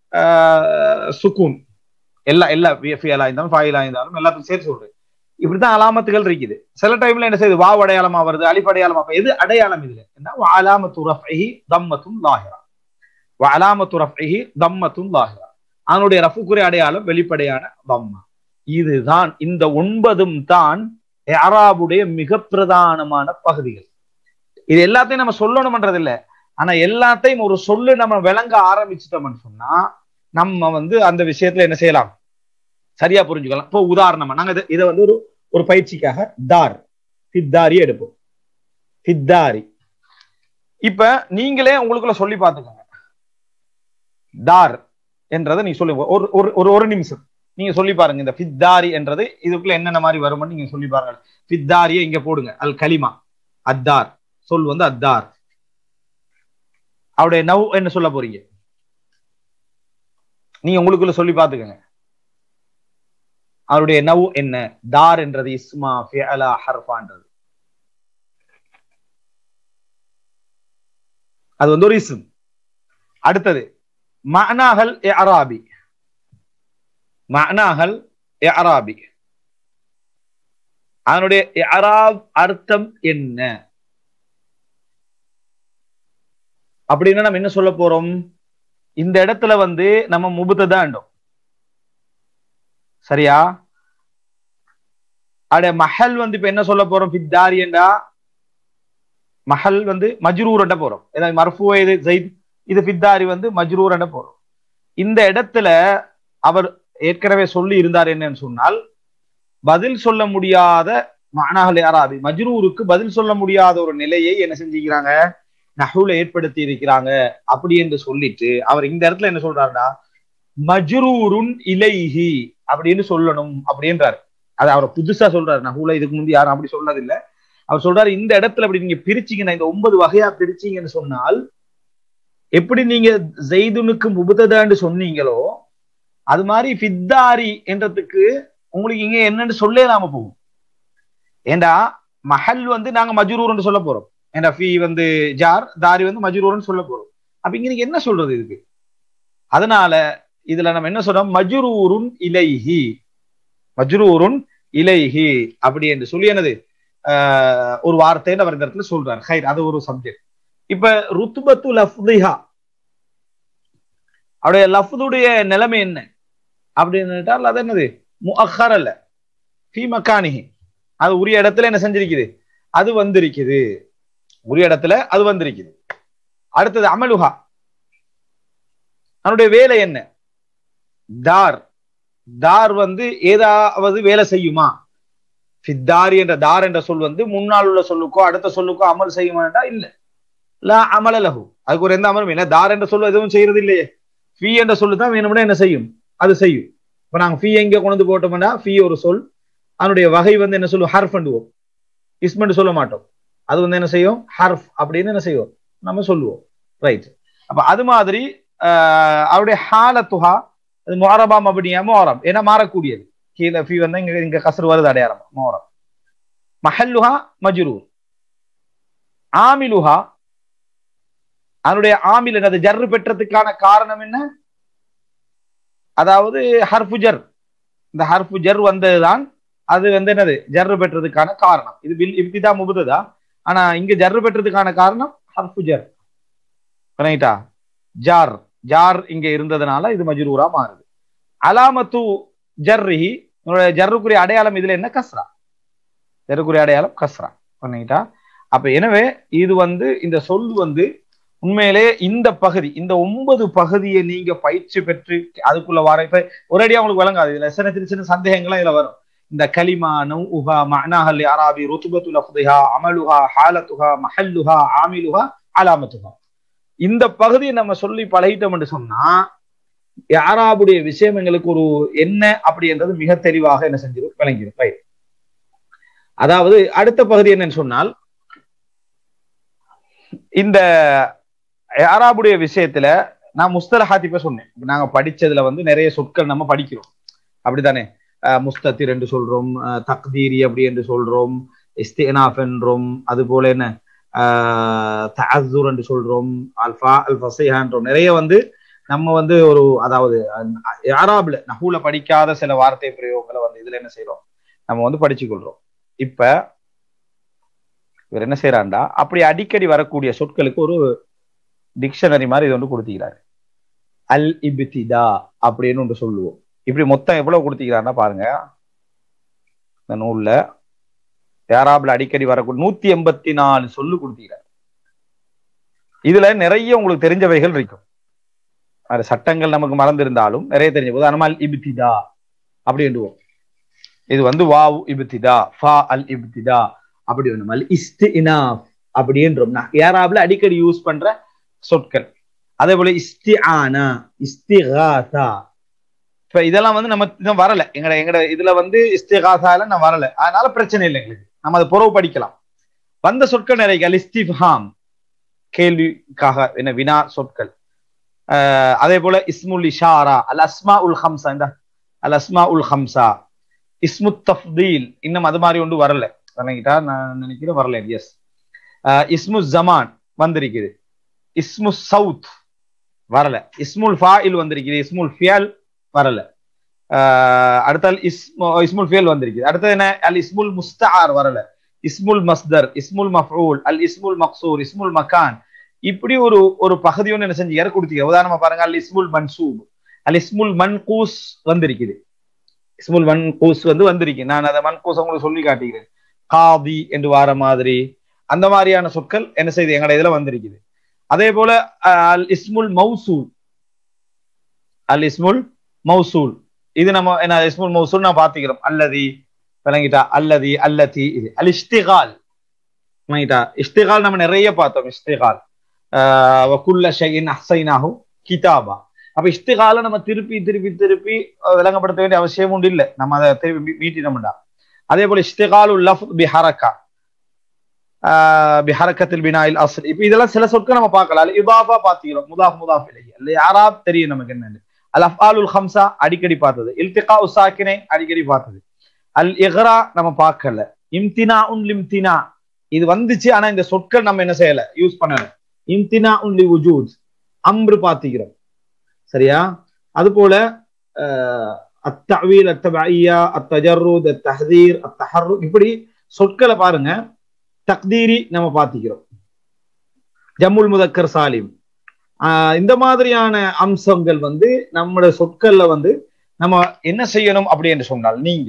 சுக்கூன் எல்லா எல்லா ஃபியலா இருந்தாலும் ஃபாயிலா இருந்தாலும் எல்லாத்துக்கும் சேர்த்து சொல்றேன் இப்படித்தான் அலாமத்துகள் இருக்குது சில டைம்ல என்ன செய்யுது வாவ் அடையாளமா வருது அலிஃப் அடையாளமா எது அடையாளம் இதுல என்ன அலாமத்து ரஃபஹி தம்மத்தும் லாஹிரா அலாமத்து ரஃபஹி தம்மத்தும் லாஹிரா அதனுடைய ரஃபுக்குரிய அடையாளம் வெளிப்படையான தம்மா இதுதான் இந்த ஒன்பதும் தான் அராபுடைய மிக பிரதானமான பகுதிகள் இது எல்லாத்தையும் நம்ம சொல்லணும்ன்றது இல்ல ஆனா எல்லாத்தையும் ஒரு சொல்லு நம்ம விளங்க ஆரம்பிச்சிட்டோம்னு சொன்னா நம்ம வந்து அந்த விஷயத்துல என்ன செய்யலாம் சரியா புரிஞ்சுக்கலாம் இப்போ உதாரணமா நாங்க இதை வந்து ஒரு ஒரு பயிற்சிக்காக தார் ஃபித்தாரி எடுப்போம் ஃபித்தாரி இப்ப நீங்களே உங்களுக்குள்ள சொல்லி பார்த்துக்கோங்க தார் என்றதை நீங்க சொல்லுங்க ஒரு ஒரு ஒரு நிமிஷம் நீங்க சொல்லி பாருங்க இந்த ஃபித்தாரி என்றது இதுக்குள்ள என்னென்ன மாதிரி வரும்னு நீங்க சொல்லி பாருங்க ஃபித்தாரியை இங்க போடுங்க அல் கலிமா அத்தார் சொல் வந்து அத்தார் அவருடைய நவ் என்ன சொல்ல போறீங்க நீங்க உங்களுக்குள்ள சொல்லி பாத்துக்கோங்க அவருடைய நவ் என்ன தார் என்றது இஸ்மா ஃபியலா ஹர்ஃபான்றது அது வந்து ஒரு இஸ்ம் அடுத்தது மனாஹல் அராபி மனாஹல் இஅராபி அதனுடைய இஅராப் அர்த்தம் என்ன அப்படின்னா நம்ம என்ன சொல்ல போறோம் இந்த இடத்துல வந்து நம்ம முபுத்ததாண்டோம் சரியா அட மஹல் வந்து இப்ப என்ன சொல்ல போறோம் பித்தாரியண்டா மஹல் வந்து மஜ்ரூரண்ட போறோம் ஏதாவது மர்ஃபு இது ஜெயித் இது பித்தாரி வந்து மஜ்ரூரண்ட போறோம் இந்த இடத்துல அவர் ஏற்கனவே சொல்லி இருந்தார் என்னன்னு சொன்னால் பதில் சொல்ல முடியாத மானாகல் யாராபி மஜ்ரூருக்கு பதில் சொல்ல முடியாத ஒரு நிலையை என்ன செஞ்சுக்கிறாங்க நஹுல ஏற்படுத்தி இருக்கிறாங்க அப்படி என்று சொல்லிட்டு அவர் இந்த இடத்துல என்ன சொல்றாருன்னா மஜ்ரூருன் இலைஹி அப்படின்னு சொல்லணும் அப்படின்றாரு அது அவர் புதுசா சொல்றாரு நஹுல இதுக்கு முந்தி யாரும் அப்படி சொன்னது இல்ல அவர் சொல்றாரு இந்த இடத்துல அப்படி நீங்க பிரிச்சீங்கன்னா இந்த ஒன்பது வகையா பிரிச்சீங்கன்னு சொன்னால் எப்படி நீங்க ஜெய்துனுக்கு முபுத்ததான்னு சொன்னீங்களோ அது மாதிரி ஃபித்தாரி என்றதுக்கு உங்களுக்கு இங்க என்னன்னு சொல்லலாம போகும் ஏண்டா மஹல் வந்து நாங்க மஜ்ரூர்னு சொல்ல போறோம் ஏண்டா ஃபி வந்து ஜார் தாரி வந்து மஜ்ரூர்னு சொல்ல போறோம் அப்ப இங்க நீங்க என்ன சொல்றது இதுக்கு அதனால இதுல நம்ம என்ன சொல்றோம் மஜ்ரூருன் இலைஹி மஜ்ரூருன் இலைஹி அப்படி என்று சொல்லி என்னது ஆஹ் ஒரு வார்த்தைன்னு அவர் இந்த இடத்துல சொல்றாரு ஹைர் அது ஒரு சப்ஜெக்ட் இப்ப ருத்துபத்து லஃப்திஹா அவருடைய லஃப்துடைய நிலைமை என்ன அப்படின்னுட்டால் அது என்னது முஅஹர் அல்ல ஃபி மக்கானிஹி அது உரிய இடத்துல என்ன செஞ்சிருக்குது அது வந்திருக்குது உரிய இடத்துல அது வந்திருக்குது அடுத்தது அமலுஹா அவனுடைய வேலை என்ன தார் தார் வந்து ஏதாவது வேலை செய்யுமா ஃபித்தாரி என்ற தார் என்ற சொல் வந்து முன்னால் உள்ள சொல்லுக்கோ அடுத்த சொல்லுக்கோ அமல் செய்யுமாட்டா இல்ல லா அமல லஹு அதுக்கு ஒரு எந்த அமலும் இல்லை தார் என்ற சொல்லு எதுவும் செய்யறது இல்லையே ஃபீ என்ற சொல்லு தான் வேணும்னா என்ன செய்யும் அது செய்யும் இப்ப நாங்க ஃபீ எங்க கொண்டு வந்து போட்டோம்னா ஃபீ ஒரு சொல் அதனுடைய வகை வந்து என்ன சொல்லுவோம் ஹர்ஃப் அண்டுவோம் இஸ்மெண்ட் சொல்ல மாட்டோம் அது வந்து என்ன செய்யும் ஹர்ஃப் அப்படின்னு என்ன செய்வோம் நம்ம சொல்லுவோம் ரைட் அப்ப அது மாதிரி அவருடைய ஹாலத்துஹா அது மோரபாம் அப்படியா மோரம் ஏன்னா மாறக்கூடியது கீழே ஃபீ வந்து இங்க இங்க கசர் வருது அடையாளம் மோரம் மஹல்லுஹா மஜ்ரூர் ஆமிலுஹா அதனுடைய ஆமில் என்னது ஜர்ரு பெற்றதுக்கான காரணம் என்ன அதாவது ஹர்ஃபு ஜர் இந்த ஹர்ஃபு ஜர் வந்ததுதான் அது வந்து என்னது ஜர்ரு பெற்றதுக்கான காரணம் இது பில் இப்படிதா முபுதா ஆனா இங்க ஜர்ரு பெற்றதுக்கான காரணம் ஹர்ஃபு ஜர் ரைட்டா ஜார் ஜார் இங்க இருந்ததுனால இது மஜ்ரூரா மாறுது அலாமத்து ஜர்ரிஹி உங்களுடைய ஜர்ருக்குரிய அடையாளம் இதுல என்ன கஸ்ரா ஜர்ருக்குரிய அடையாளம் கஸ்ரா பண்ணிட்டா அப்ப எனவே இது வந்து இந்த சொல் வந்து உண்மையிலே இந்த பகுதி இந்த ஒன்பது பகுதியை நீங்க பயிற்சி பெற்று அதுக்குள்ள வர இப்ப ஒரேடியா உங்களுக்கு விளங்காது இதுல சின்ன சின்ன சின்ன சந்தேகங்கள்லாம் இதுல வரும் இந்த கலிமா நௌஹா மஅனாஹல் அராபி ருத்துபத்து லஃப்திஹா அமலுஹா ஹாலத்துஹா மஹல்லுஹா ஆமிலுஹா அலாமத்துஹா இந்த பகுதியை நம்ம சொல்லி பழகிட்டோம் என்று சொன்னா யாராபுடைய விஷயம் எங்களுக்கு ஒரு என்ன அப்படின்றது மிக தெளிவாக என்ன செஞ்சிடும் விளங்கிடும் ரைட் அதாவது அடுத்த பகுதி என்னன்னு சொன்னால் இந்த யாராபுடைய விஷயத்துல நான் முஸ்தலஹாத் இப்ப சொன்னேன் நாங்க படிச்சதுல வந்து நிறைய சொற்கள் நம்ம படிக்கிறோம் அப்படித்தானே முஸ்தத்திர் என்று சொல்றோம் தக்தீரி அப்படி என்று சொல்றோம் இஸ்தினாஃப் என்றோம் அது போல என்ன தஅசுர் என்று சொல்றோம் அல்ஃபா அல் ஃபசைஹான்றோம் நிறைய வந்து நம்ம வந்து ஒரு அதாவது யாராப்ல நஹூல படிக்காத சில வார்த்தை பிரயோகங்களை வந்து இதுல என்ன செய்யறோம் நம்ம வந்து படிச்சு கொள்றோம் இப்ப இவர் என்ன செய்யறாண்டா அப்படி அடிக்கடி வரக்கூடிய சொற்களுக்கு ஒரு டிக்ஷனரி மாதிரி இது ஒன்று கொடுத்துக்கிறாரு அல் இபிதிதா அப்படின்னு ஒன்று சொல்லுவோம் இப்படி மொத்தம் எவ்வளவு கொடுத்துக்கிறாருன்னா பாருங்க இந்த நூல்ல யாராப்ல அடிக்கடி வரக்கூடிய நூத்தி எண்பத்தி நாலு சொல்லு கொடுத்துக்கிறார் இதுல நிறைய உங்களுக்கு தெரிஞ்சவைகள் இருக்கும் அது சட்டங்கள் நமக்கு மறந்திருந்தாலும் நிறைய தெரிஞ்ச போது அனமால் இபித்திதா அப்படின்டுவோம் இது வந்து வாவ் இபித்திதா ஃபா அல் இபித்திதா அப்படி ஒண்ணும் அல் இஸ்தினாஃப் அப்படின்றோம் யாராப்ல அடிக்கடி யூஸ் பண்ற சொற்கள் அதே போல இஸ்திஆனா இஸ்திகாசா இப்ப இதெல்லாம் வந்து நம்ம இன்னும் வரல எங்கட எங்கட இதுல வந்து இஸ்திகாசால நான் வரல அதனால பிரச்சனை இல்லை எங்களுக்கு நம்ம அதை புறவு படிக்கலாம் வந்த சொற்கள் நிறைய இஸ்திஃபாம் கேள்விக்காக என்ன வினா சொற்கள் அதே போல இஸ்முல் இஷாரா அல் அஸ்மா உல் ஹம்சா இந்த அல் அஸ்மா உல் ஹம்சா இஸ்மு தஃப்தீல் இன்னும் அது மாதிரி ஒன்று வரல வணங்கிட்டா நான் நினைக்கிறேன் வரல எஸ் இஸ்மு ஜமான் வந்திருக்குது இஸ்மு சவுத் வரல இஸ்முல் ஃபாயில் வந்திருக்குது இஸ்முல் ஃபியால் வரல ஆஹ் அடுத்த அல் இஸ்மு இஸ்முல் ஃபேல் வந்திருக்கு அடுத்தது என்ன அல் இஸ்முல் முஸ்தார் வரல இஸ்முல் மஸ்தர் இஸ்முல் மஃபூல் அல் இஸ்முல் மக்சூர் இஸ்முல் மக்கான் இப்படி ஒரு ஒரு பகுதி ஒன்று என்ன செஞ்சு யார் கொடுத்தீங்க உதாரணமா பாருங்க அல் இஸ்முல் மன்சூப் அல் இஸ்முல் மன்கூஸ் வந்திருக்குது இஸ்முல் மன்கூஸ் வந்து வந்திருக்கு நான் அதை மன்கூஸ் உங்களுக்கு சொல்லி காட்டுகிறேன் காதி என்று வார மாதிரி அந்த மாதிரியான சொற்கள் என்ன செய்யுது எங்கட இதுல வந்திருக்குது அதே போல அஹ், அல் இஸ்முல் மௌசூல் அல் இஸ்முல் மௌசூல் இது நம்ம என்ன இஸ்முல் மௌசூல் நான் பாத்துக்கிறோம் அல்லதி விளங்கிட்டா அல்லதி அல்லதி இது அல் இஷ்டிகால் விளங்கிட்டா இஷ்டிகால் நம்ம நிறைய பார்த்தோம் இஷ்டிகால் ஆஹ் வகுல்ல ஷைஇன் அஹ்சைனாஹு கிதாபா அப்ப இஷ்டிகால நம்ம திருப்பி திருப்பி திருப்பி அஹ், விளங்கப்படுத்த வேண்டிய அவசியம் உண்டு இல்ல நம்ம அதை திருப்பி மீ- மீட்டினோம்டா அதே போல இஷ்டிகாலு லஃப் பிஹரக்கா பிஹரக்கத்தில் பினாயில் அஸ்ல் இப்ப இதெல்லாம் சில சொற்கள் நம்ம பார்க்கலாம் அல் இதாஃபா பாத்துக்கிறோம் முதாஃப் முதாஃப் இலைஹி அல்ல யாராப் தெரியும் நமக்கு என்னன்னு அல் அஃபாலுல் ஹம்சா அடிக்கடி பார்த்தது இல்திகா உசாக்கினை அடிக்கடி பார்த்தது அல் இஹ்ரா நம்ம பார்க்கல இம்தினா உன் லிம்தினா இது வந்துச்சு ஆனா இந்த சொற்கள் நம்ம என்ன செய்யல யூஸ் பண்ணல இம்தினா உன் லி உஜூத் அம்ரு பாத்துக்கிறோம் சரியா அது போல அத்தவீல் அத்தபையா அத்தஜர்ருத் அத்தஹதீர் அத்தஹர்ரு இப்படி சொற்களை பாருங்க தக்தீரி நம்ம பாத்திக்கிறோம் ஜம்முல் முதக்கர் சாலிம் ஆஹ் இந்த மாதிரியான அம்சங்கள் வந்து நம்மளோட சொற்கள்ல வந்து நம்ம என்ன செய்யணும் அப்படி என்று சொன்னால் நீங்க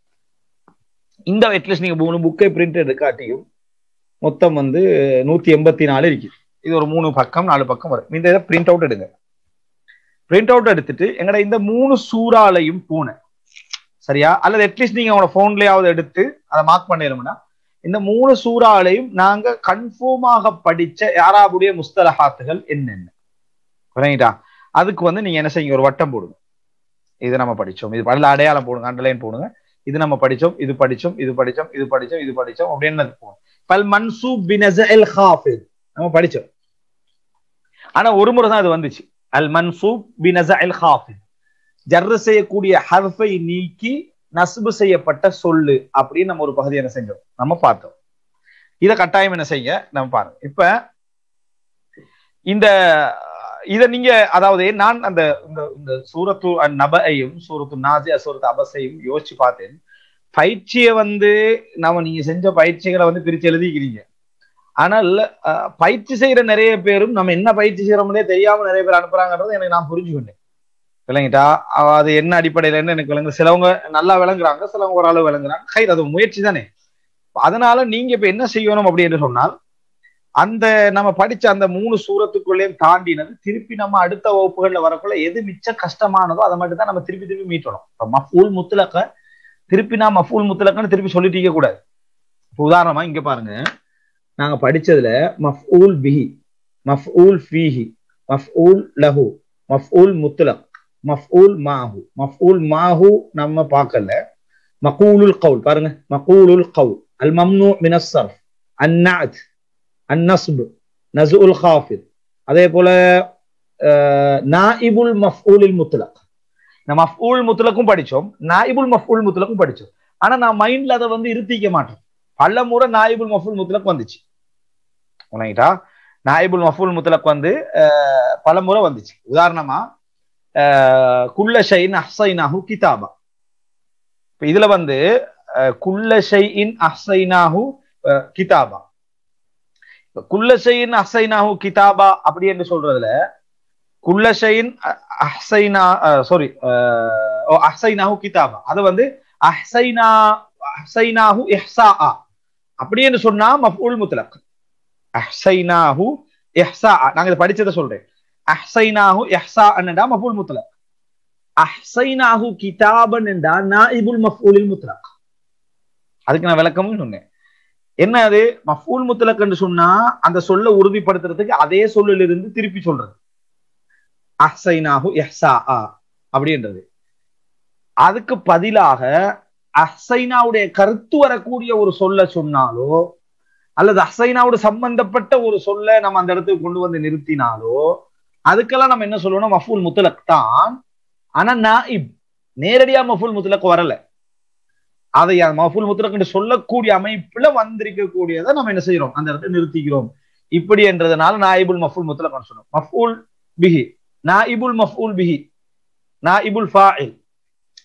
இந்த அட்லீஸ்ட் நீங்க மூணு புக்கை பிரிண்ட் எடுக்காட்டியும் மொத்தம் வந்து நூத்தி எண்பத்தி நாலு இருக்கு இது ஒரு மூணு பக்கம் நாலு பக்கம் வரும் இந்த இதை பிரிண்ட் அவுட் எடுங்க பிரிண்ட் அவுட் எடுத்துட்டு எங்கட இந்த மூணு சூறாலையும் பூனை சரியா அல்லது அட்லீஸ்ட் நீங்க உங்களோட போன்லயாவது எடுத்து அதை மார்க் பண்ணிடணும்னா இந்த மூணு சூறாலையும் நாங்க கன்ஃபார்மாக படிச்ச யாராவுடைய முஸ்தலஹாத்துகள் என்னென்ன புரியுங்களா அதுக்கு வந்து நீங்க என்ன செய்யுங்க ஒரு வட்டம் போடுங்க இது நம்ம படிச்சோம் இது பல அடையாளம் போடுங்க அண்டர்லைன் போடுங்க இது நம்ம படிச்சோம் இது படிச்சோம் இது படிச்சோம் இது படிச்சோம் இது படிச்சோம் அப்படின்னு போகும் பல் மன்சூப் பினஸல் ஹாஃபித் நம்ம படிச்சோம் ஆனா ஒரு முறை தான் அது வந்துச்சு அல் மன்சூப் பினஸல் ஹாஃபித் ஜர்ரு செய்யக்கூடிய ஹர்ஃபை நீக்கி நஸ்பு செய்யப்பட்ட சொல்லு அப்படின்னு நம்ம ஒரு பகுதி என்ன செஞ்சோம் நம்ம பார்த்தோம் இத கட்டாயம் என்ன செய்ய நம்ம பாருங்க இப்ப இந்த இத நீங்க அதாவது நான் அந்த இந்த இந்த சூரத்து நபையும் சூரத்து நாசியா சூரத்து அபசையும் யோசிச்சு பார்த்தேன் பயிற்சியை வந்து நம்ம நீங்க செஞ்ச பயிற்சிகளை வந்து பிரிச்சு எழுதிக்கிறீங்க ஆனால் அஹ், பயிற்சி செய்யற நிறைய பேரும் நம்ம என்ன பயிற்சி செய்யறோம்னே தெரியாம நிறைய பேர் அனுப்புறாங்கன்றது எனக்கு நான் புரிஞ்சுக்கிட்டேன் விளங்கிட்டா அஹ் அது என்ன அடிப்படையில என்ன எனக்கு விளங்கு சிலவங்க நல்லா விளங்குறாங்க சிலவங்க ஓரளவு விளங்குறாங்க ஹை அது முயற்சி தானே அதனால நீங்க இப்ப என்ன செய்யணும் அப்படின்னு சொன்னால் அந்த நம்ம படிச்ச அந்த மூணு சூரத்துக்குள்ளேயும் தாண்டினது திருப்பி நம்ம அடுத்த வகுப்புகள்ல வரக்குள்ள எது மிச்சம் கஷ்டமானதோ அதை மட்டும் தான் நம்ம திருப்பி திருப்பி மீட்டணும் இப்ப மஃபூல் முத்துலக்க திருப்பி நான் மஃபூல் முத்துலக்கன்னு திருப்பி சொல்லிட்டு இருக்க கூடாது இப்ப உதாரணமா இங்க பாருங்க நாங்க படிச்சதுல மஃபூல் பிஹி மஃபூல் ஃபீஹி மஃபூல் லஹு மஃபூல் முத்துலக் மஃபூல் மாஹு மஃபூல் மாஹு நம்ம பார்க்கல மகூலுல் கவுல் பாருங்க மகூலுல் கவுல் அல் மம்னு மினஸ் சர்ஃப் அந்நாத் அந்நஸ்பு நசுல் ஹாஃபித் அதே போல நாயிபுல் மஃபூலில் முத்லக் நம்ம மஃபூல் முத்லக்கும் படிச்சோம் நாயிபுல் மஃபூல் முத்லக்கும் படிச்சோம் ஆனா நான் மைண்ட்ல அதை வந்து இருத்திக்க மாட்டேன் பல முறை நாயிபுல் மஃபூல் முத்லக் வந்துச்சு உனக்கிட்டா நாயிபுல் மஃபூல் முத்லக் வந்து அஹ், பல முறை வந்துச்சு உதாரணமா அஹ், குல்ல ஷைன் அஹ்சைனாஹு கிதாபா இப்ப இதுல வந்து அஹ், குல்ல ஷைஇன் அஹ்சைனாஹு அஹ், கிதாபா இப்ப குல்ல ஷைஇன் அஹ்சைனாஹு கிதாபா அப்படி என்று சொல்றதுல குல்ல ஷைஇன் அஹ், அஹ்சைனா சாரி ஓ அஹ்சைனாஹு கிதாபா அது வந்து அஹ்சைனா அஹ்சைனாஹு இஹ்சாஆ அப்படி என்று சொன்னா மஃபூல் முத்லக் அஹ்சைனாஹு இஹ்சா நாங்க இதை படிச்சதை சொல்றேன் அஹ்சைனாஹு இஹ்சா என்னடா மஃபூல் முத்லக் அஹ்சைனாஹு கிதாபன் என்றா நாயிபுல் மஃபூலில் முத்லக் அதுக்கு நான் விளக்கமும் சொன்னேன் என்ன அது மஃபூல் முத்லக் என்று சொன்னா அந்த சொல்ல உறுதிப்படுத்துறதுக்கு அதே சொல்லிலிருந்து திருப்பி சொல்றது அஹ்சைனாஹு இஹ்சா அப்படின்றது அதுக்கு பதிலாக அஹ்சைனாவுடைய கருத்து வரக்கூடிய ஒரு சொல்ல சொன்னாலோ அல்லது அஹ்சைனாவோட சம்பந்தப்பட்ட ஒரு சொல்ல நம்ம அந்த இடத்துக்கு கொண்டு வந்து நிறுத்தினாலோ அதுக்கெல்லாம் நம்ம என்ன சொல்லணும் மஃபூல் முத்தலக் தான் ஆனா நாயிப் நேரடியா மஃபூல் முத்தலக் வரல அதை மஃபூல் முத்தலக் என்று சொல்லக்கூடிய அமைப்புல வந்திருக்கக்கூடியதை நம்ம என்ன செய்யறோம் அந்த இடத்துல நிறுத்திக்கிறோம் இப்படி என்றதுனால நாயிபுல் மஃபூல் முத்தலக் சொன்னோம் மஃபூல் பிஹி நாயிபுல் மஃபூல் பிஹி நாயிபுல் ஃபாயில்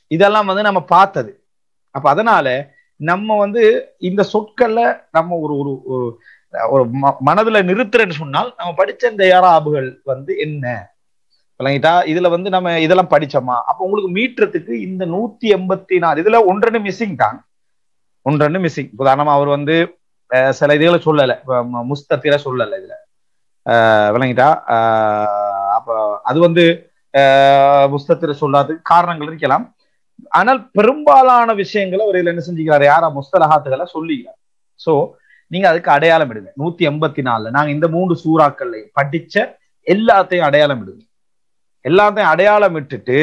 இதெல்லாம் வந்து நம்ம பார்த்தது அப்ப அதனால நம்ம வந்து இந்த சொற்கள்ல நம்ம ஒரு ஒரு ஒரு ஒரு ம- மனதுல நிறுத்துறேன்னு சொன்னால் நம்ம படிச்ச இந்த யாராபுகள் வந்து என்ன விளங்கிட்டா இதுல வந்து நம்ம இதெல்லாம் படிச்சோமா அப்ப உங்களுக்கு மீட்டுறதுக்கு இந்த நூத்தி எண்பத்தி நாலு இதுல ஒன்றரை மிஸ்ஸிங் தான் ஒன்றரை மிஸ்ஸிங் உதாரணமா அவர் வந்து அஹ், சில இதுகளை சொல்லல இப்ப ம- முஸ்தத்திர சொல்லல இதுல அஹ், விளங்கிட்டா அஹ், அப்ப அது வந்து அஹ், முஸ்தத்திர சொல்லாததுக்கு காரணங்கள் இருக்கலாம் ஆனால் பெரும்பாலான விஷயங்களை அவர் இதுல என்ன செஞ்சுக்கிறாரு யாரா முஸ்தலஹாத்துகளை சொல்லிக்கிறார் சோ நீங்க அதுக்கு அடையாளம் இடுங்க நூத்தி எண்பத்தி நாலுல நாங்க இந்த மூன்று சூறாக்கள்லையும் படிச்ச எல்லாத்தையும் அடையாளம் இடுங்க எல்லாத்தையும் அடையாளம் இட்டுட்டு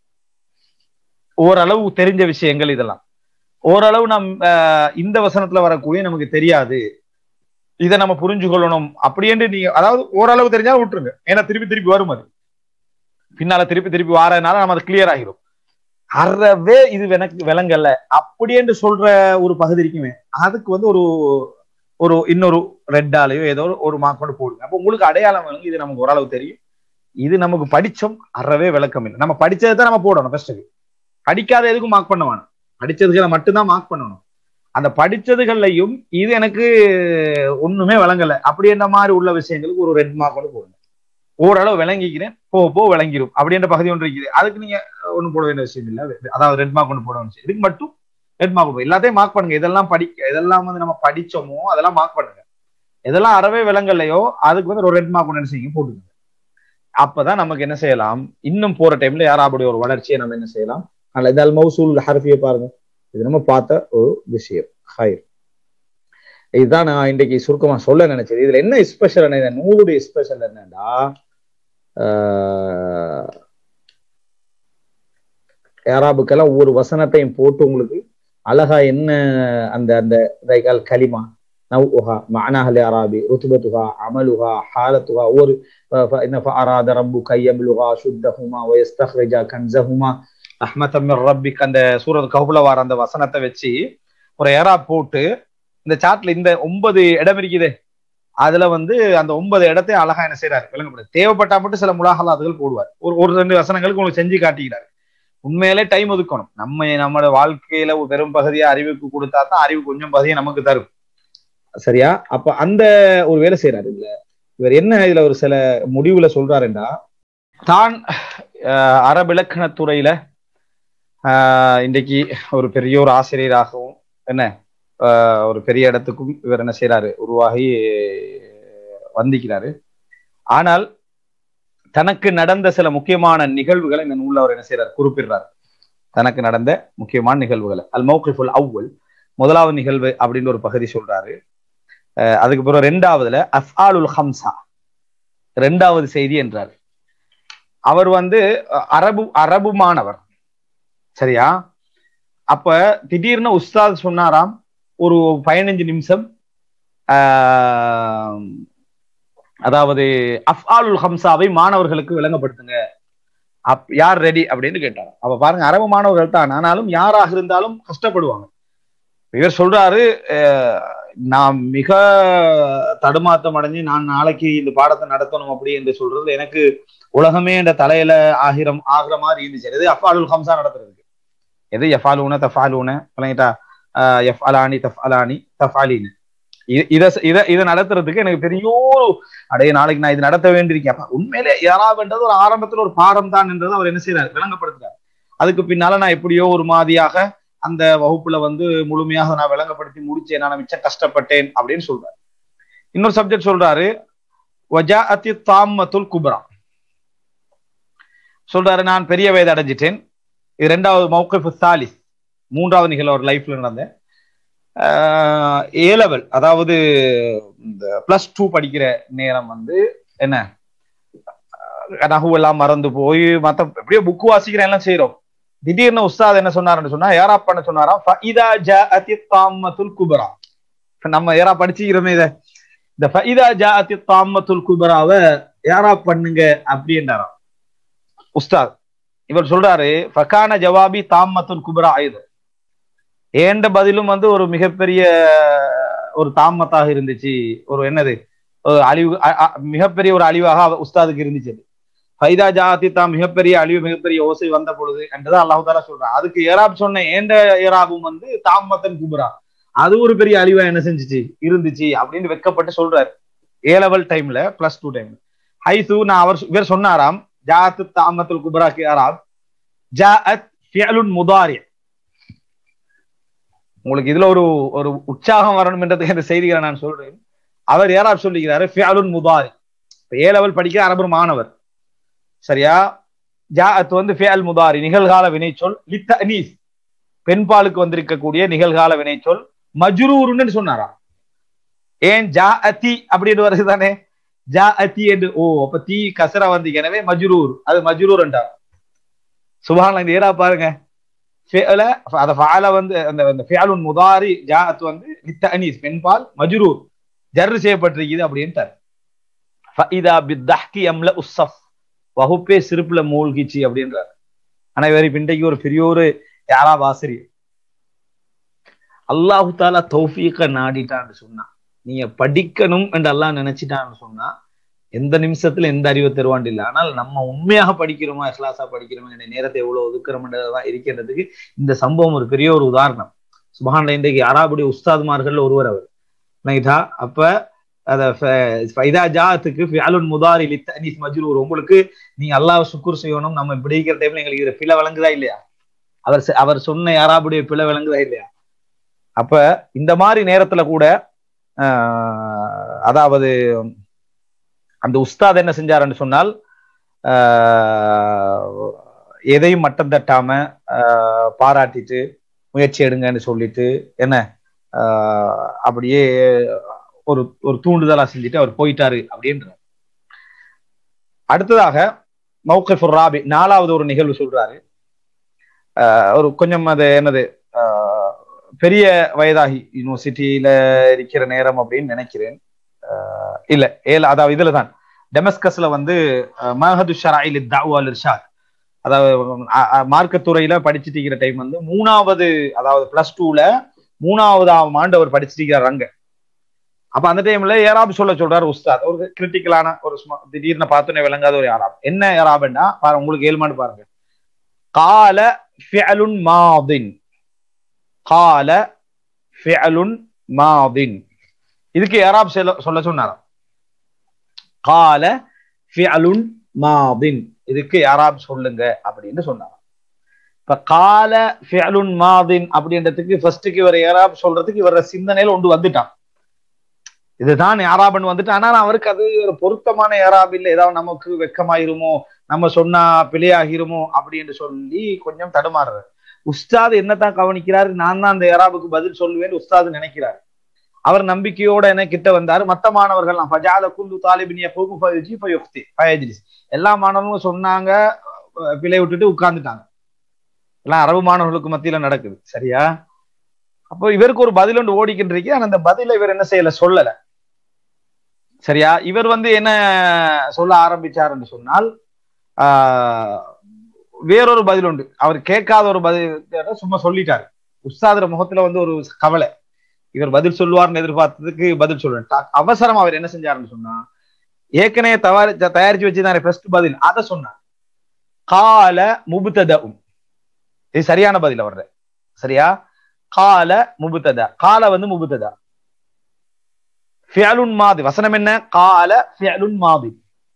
ஓரளவு தெரிஞ்ச விஷயங்கள் இதெல்லாம் ஓரளவு நம் ஆஹ், இந்த வசனத்துல வரக்கூடிய நமக்கு தெரியாது இதை நம்ம புரிஞ்சு கொள்ளணும் அப்படின்ட்டு நீங்க அதாவது ஓரளவு தெரிஞ்சா விட்டுருங்க ஏன்னா திருப்பி திருப்பி வரும் அது பின்னால திருப்பி திருப்பி வாரதுனால நம்ம அது கிளியர் ஆகிரும் அறவே இது எனக்கு விளங்கல அப்படின்னு சொல்ற ஒரு பகுதி இருக்குமே அதுக்கு வந்து ஒரு ஒரு இன்னொரு ரெட்டாலையோ ஏதோ ஒரு- ஒரு மார்க் கொண்டு போடுங்க அப்போ உங்களுக்கு அடையாளம் விளங்கு இது நமக்கு ஓரளவு தெரியும் இது நமக்கு படிச்சோம் அறவே விளக்கம் இல்லை நம்ம படிச்சதை தான் நம்ம போடணும் ஃபர்ஸ்ட்டுக்கு படிக்காத எதுக்கும் மார்க் பண்ண வேணும் படிச்சதுகளை மட்டும்தான் மார்க் பண்ணணும் அந்த படிச்சதுகள்லையும் இது எனக்கு ஒண்ணுமே விளங்கல அப்படி என்ன மாதிரி உள்ள விஷயங்களுக்கு ஒரு ரெட் மார்க் கொண்டு போடுங்க ஓரளவு விளங்கிக்கிறேன் போ போ விளங்கிரும் அப்படின்ற பகுதி ஒன்று இருக்குது அதுக்கு நீங்க ஒன்றும் போட வேண்டிய விஷயம் இல்லை அதாவது ரெட் மார்க் கொண்டு போட வேண்டிய விஷயம். இதுக்கு மட்டும் ரெட் மார்க் போடும் எல்லாத்தையும் மார்க் பண்ணுங்க இதெல்லாம் படிக்க இதெல்லாம் வந்து நம்ம படிச்சோமோ அதெல்லாம் மார்க் பண்ணுங்க எதெல்லாம் அறவே விளங்கலையோ அதுக்கு வந்து ஒரு ரெட் மார்க் ஒன்று என்ன செய்யுங்க போட்டுங்க அப்பதான் நமக்கு என்ன செய்யலாம் இன்னும் போற டைம்ல யாராபுடைய ஒரு வளர்ச்சியை நம்ம என்ன செய்யலாம் ஆனால் இது அல் மௌசூல் ஹர்ஃபியை பாருங்க இது நம்ம பார்த்த ஒரு விஷயம் ஹைர் இதுதான் நான் இன்றைக்கு சுருக்கமா சொல்ல நினைச்சது இதுல என்ன ஸ்பெஷல் என்ன இந்த நூலுடைய ஸ்பெஷல் என்னன்னா ஆஹ், யாராபுக்கெல்லாம் ஒவ்வொரு வசனத்தையும் போட்டு உங்களுக்கு அழகா என்ன அந்த அந்த ரைகால் கலிமா நவ்ஹா மஅனாஹல் யாராபி ருத்துபத்துஹா அமலுஹா ஹாலத்துஹா ஒரு என்ன فأراد ربك أن يبلغا شدهما ويستخرجا كنزهما رحمة من ربك அந்த சூரத் கஹ்ஃப்ல வர அந்த வசனத்தை வச்சு ஒரு ஏரா போட்டு இந்த சாட்ல இந்த ஒன்பது இடம் இருக்குது அதுல வந்து அந்த ஒன்பது இடத்தையும் அழகா என்ன செய்யறாரு விளங்கப்படுது தேவைப்பட்டா மட்டும் சில முலாகலாதுகள் போடுவார் ஒரு ஒரு ரெண்டு வசனங்களுக்கு உங்களுக்கு செஞ்சு காட்டிக்கிறாரு உண்மையிலே டைம் ஒதுக்கணும் நம்ம நம்மளோட வாழ்க்கையில ஒரு பெரும் பகுதியை அறிவுக்கு கொடுத்தா தான் அறிவு கொஞ்சம் பகுதியை நமக்கு தரும் சரியா அப்ப அந்த ஒரு வேலை செய்யறாரு இதுல இவர் என்ன இதுல ஒரு சில முடிவுல சொல்றாருன்னா தான் அஹ், அரபிலக்கணத்துறையில ஆஹ், இன்றைக்கு ஒரு பெரிய ஒரு ஆசிரியராகவும் என்ன ஆஹ், ஒரு பெரிய இடத்துக்கும் இவர் என்ன செய்யறாரு உருவாகி வந்திக்கிறாரு ஆனால் தனக்கு நடந்த சில முக்கியமான நிகழ்வுகளை இந்த நூல்ல அவர் என்ன செய்யறாரு குறிப்பிடுறாரு தனக்கு நடந்த முக்கியமான நிகழ்வுகளை அல் மௌகிஃபுல் அவ்வல் முதலாவது நிகழ்வு அப்படின்னு ஒரு பகுதி சொல்றாரு அஹ் அதுக்கு பிறகு ரெண்டாவதுல அஃஆலுல் ஹம்சா ரெண்டாவது செய்தி என்றார் அவர் வந்து அஹ், அரபு அரபு மாணவர் சரியா அப்ப திடீர்னு உஸ்தாத் சொன்னாராம் ஒரு பதினஞ்சு நிமிஷம் ஆஹ், அதாவது அஃஆலுல் ஹம்சாவை மாணவர்களுக்கு விளங்கப்படுத்துங்க அப் யார் ரெடி அப்படின்னு கேட்டார் அப்ப பாருங்க அரபு மாணவர்கள் தான் ஆனாலும் யாராக இருந்தாலும் கஷ்டப்படுவாங்க இவர் சொல்றாரு அஹ், நான் மிக தடுமாற்றம் அடைஞ்சு நான் நாளைக்கு இந்த பாடத்தை நடத்தணும் அப்படி என்று சொல்றது எனக்கு உலகமே என்ற தலையில ஆகிரம் ஆகிற மாதிரி இருந்துச்சு எது அஃபாலுல் ஹம்சா நடத்துறதுக்கு எது எஃபாலூன தஃபாலூன விளங்கிட்டா ஆஹ் எஃப் அலானி தஃப் அலானி தஃபாலின்னு இதை இதை இதை நடத்துறதுக்கு எனக்கு பெரிய ஒரு அடைய நாளைக்கு நான் இது நடத்த வேண்டியிருக்கேன் அப்ப உண்மையிலே யாராவன்றது ஒரு ஆரம்பத்துல ஒரு பாடம் தான் என்றதை அவர் என்ன செய்யறாரு விளங்கப்படுத்துறாரு அதுக்கு பின்னால நான் எப்படியோ ஒரு மாதிரியாக அந்த வகுப்புல வந்து முழுமையாக நான் விளங்கப்படுத்தி முடிச்சேன் நான் மிச்சம் கஷ்டப்பட்டேன் அப்படின்னு சொல்றாரு இன்னொரு சப்ஜெக்ட் சொல்றாரு வஜாஅத்தி தாம்மத்துல் குப்ரா சொல்றாரு நான் பெரிய வயது அடைஞ்சிட்டேன் இது ரெண்டாவது மௌக்கஃபு சாலிஸ் மூன்றாவது நிகழ்வு ஒரு லைஃப்ல நடந்த ஏ லெவல் அதாவது இந்த பிளஸ் டூ படிக்கிற நேரம் வந்து என்ன நகு எல்லாம் மறந்து போய் மத்த எப்படியோ புக்கு வாசிக்கிறேன் எல்லாம் செய்யறோம் திடீர்னு உஸ்தாத் என்ன சொன்னாருன்னு சொன்னா ஏரா பண்ண சொன்னாராம் ஃபஇதா ஜாஅத்தி தாம்மத்துல் குபரா இப்ப நம்ம ஏரா படிச்சுக்கிறோமே இத இந்த ஃபஇதா ஜாஅத்தி தாம்மத்துல் குபராவை ஏரா பண்ணுங்க அப்படின்றாராம் உஸ்தாத் இவர் சொல்றாரு ஃபகான ஜவாபி தாம்மத்துல் குபரா இது ஏண்ட பதிலும் வந்து ஒரு மிகப்பெரிய ஒரு தாமத்தாக இருந்துச்சு ஒரு என்னது ஒரு அழிவு அ- அ- மிகப்பெரிய ஒரு அழிவாக அவ- உஸ்தாதுக்கு இருந்துச்சு அது. ஃபைதா ஜாதி தான் மிகப்பெரிய அழிவு மிகப்பெரிய ஓசை வந்த பொழுது என்றதை அல்லாஹு தாலா சொல்றான் அதுக்கு ஏராப் சொன்ன ஏண்ட ஏராபும் வந்து தாமத்தன் குபுரா அது ஒரு பெரிய அழிவா என்ன செஞ்சுச்சு இருந்துச்சு அப்படின்னு வெக்கப்பட்டு சொல்றாரு ஏ லெவல் டைம்ல பிளஸ் டூ டைம்ல ஹைசு நான் அவர் இவர் சொன்னாராம் ஜாத்து தாமத்துல் குபராக்கு யாராப் ஜாஅத் ஃபியலுன் முதாரி உங்களுக்கு இதுல ஒரு ஒரு உற்சாகம் வரணும் என்றதுக்கு இந்த செய்திகளை நான் சொல்றேன் அவர் யாராப் சொல்லுகிறாரு ஃபியலுன் முதாரி இப்ப ஏ லெவல் படிக்கிற அரபு மாணவர் சரியா ஜாஅத் வந்து ஃபியல் முதாரி நிகழ்கால வினைச்சொல் லித்த அனீஸ் பெண்பாலுக்கு வந்திருக்கக்கூடிய நிகழ்கால வினைச்சொல் மஜ்ரூர்னு சொன்னாராம் ஏன் ஜா அத்தி அப்படின்னு வருது தானே ஜா அத்தி என்று ஓ அப்ப தீ கசரா வந்து எனவே மஜ்ரூர் அது மஜ்ரூர் என்றார் சுபான் இந்த ஏரா பாருங்க அத ஃபால வந்து அந்த அந்த ஃபியாலுன் முதாரி ஜாஅத் வந்து லித்த அனீஸ் பெண்பால் மஜ்ரூர் ஜர்ரு செய்யப்பட்டிருக்குது அப்படின்ட்டார் ஃபஇதா பித்தஹ்கி அம்ல உஸ்ஸஃப் வகுப்பே சிரிப்புல மூழ்கிச்சு அப்படின்றார் ஆனா இவர் இன்றைக்கு ஒரு பெரிய ஒரு யாரா ஆசிரியர் அல்லாஹு தாலா தௌஃபீக்க நாடிட்டான்னு சொன்னா நீங்க படிக்கணும் என்று அல்லாஹ் நினைச்சிட்டான்னு சொன்னா எந்த நிமிஷத்துல எந்த அறிவை தருவான் இல்லை ஆனால் நம்ம உண்மையாக படிக்கிறோமா இஸ்லாசா படிக்கிறோமா என்ற நேரத்தை எவ்வளவு ஒதுக்குறோம்ன்றதான் இருக்கின்றதுக்கு இந்த சம்பவம் ஒரு பெரிய ஒரு உதாரணம் சுபஹான்ல இன்றைக்கு அராபுடைய உஸ்தாதுமார்கள் ஒருவர் அவர் ரைட்டா அப்ப அத ஃபைதா ஜாத்துக்கு ஃபியாலுன் முதாரி லித்தனீஸ் மஜ்ரூர் உங்களுக்கு நீங்க அல்லாஹ் சுக்குர் செய்யணும் நம்ம பிடிக்கிற டைம்ல எங்களுக்கு இதுல பிழை வழங்குதா இல்லையா அவர் அவர் சொன்ன யாராபுடைய பிழை விளங்குதா இல்லையா அப்ப இந்த மாதிரி நேரத்துல கூட அதாவது அந்த உஸ்தாத் என்ன செஞ்சாருன்னு சொன்னால் எதையும் மட்டம் தட்டாம பாராட்டிட்டு முயற்சி எடுங்கன்னு சொல்லிட்டு என்ன அப்படியே ஒரு ஒரு தூண்டுதலா செஞ்சுட்டு அவர் போயிட்டாரு அப்படின்ற அடுத்ததாக மௌகஃபுர் ராபி நாலாவது ஒரு நிகழ்வு சொல்றாரு ஒரு கொஞ்சம் அது என்னது பெரிய வயதாகி யூனிவர்சிட்டியில இருக்கிற நேரம் அப்படின்னு நினைக்கிறேன் இல்ல ஏல அதாவது இதுல தான் டெமஸ்கஸ்ல வந்து மஹது ஷராயில் தாவால் இர்ஷாத் அதாவது மார்க்கத்துறையில படிச்சுட்டு இருக்கிற டைம் வந்து மூணாவது அதாவது பிளஸ் டூல மூணாவது ஆண்டு அவர் படிச்சுட்டு இருக்கிறார் அங்க அப்ப அந்த டைம்ல ஏராப் சொல்ல சொல்றாரு உஸ்தாத் ஒரு கிரிட்டிக்கலான ஒரு திடீர்னு பார்த்தோன்னே விளங்காத ஒரு யாராப் என்ன ஏராப்னா பாருங்க உங்களுக்கு ஏழ்மான்னு பாருங்க கால ஃபியலுன் மாதின் கால ஃபியலுன் மாதின் இதுக்கு யாராப் சொல்ல சொன்னாராம் கால ஃபியலுன் மாதின் இதுக்கு யாராப் சொல்லுங்க அப்படின்னு சொன்னாராம் இப்ப கால ஃபியலுன் மாதின் அப்படின்றதுக்கு ஃபர்ஸ்ட்டுக்கு இவர் யாராப் சொல்றதுக்கு இவர சிந்தனையில ஒன்று வந்துட்டான் இதுதான் யாராபன் வந்துட்டு ஆனால் அவருக்கு அது ஒரு பொருத்தமான யாராப் இல்லை ஏதாவது நமக்கு வெக்கமாயிருமோ நம்ம சொன்னா பிழையாகிருமோ அப்படின்னு சொல்லி கொஞ்சம் தடுமாறுறாரு உஸ்தாத் என்னத்தான் கவனிக்கிறாரு நான் தான் அந்த யாராபுக்கு பதில் சொல்லுவேன் உஸ்தாது நினைக்கிறார் அவர் நம்பிக்கையோட என்ன கிட்ட வந்தாரு மத்த மாணவர்கள் ஃபஜால குல்லு தாலிபினிய எல்லா மாணவர்களும் சொன்னாங்க பிழை விட்டுட்டு உட்கார்ந்துட்டாங்க எல்லாம் அரபு மாணவர்களுக்கு மத்தியில நடக்குது சரியா அப்போ இவருக்கு ஒரு பதில் ஒன்று ஓடிக்கிட்டு இருக்கு ஆனா அந்த பதில இவர் என்ன செய்யல சொல்லல சரியா இவர் வந்து என்ன சொல்ல ஆரம்பிச்சாருன்னு சொன்னால் ஆஹ் வேறொரு பதில் உண்டு அவர் கேட்காத ஒரு பதில் சும்மா சொல்லிட்டாரு உஸ்தாதுர முகத்துல வந்து ஒரு கவலை இவர் பதில் சொல்லுவார்னு எதிர்பார்த்ததுக்கு பதில் சொல்றேன் அவசரம் அவர் என்ன செஞ்சாருன்னு சொன்னா ஏற்கனவே தயாரி தயாரிச்சு வச்சுதான் ஃபர்ஸ்ட் பதில் அதை சொன்னார் கால முபுத்ததும் இது சரியான பதில் அவர்ற சரியா கால முபுத்ததா கால வந்து முபுத்ததா ஃபியலுன் மாதி வசனம் என்ன கால ஃபியலுன் மாதி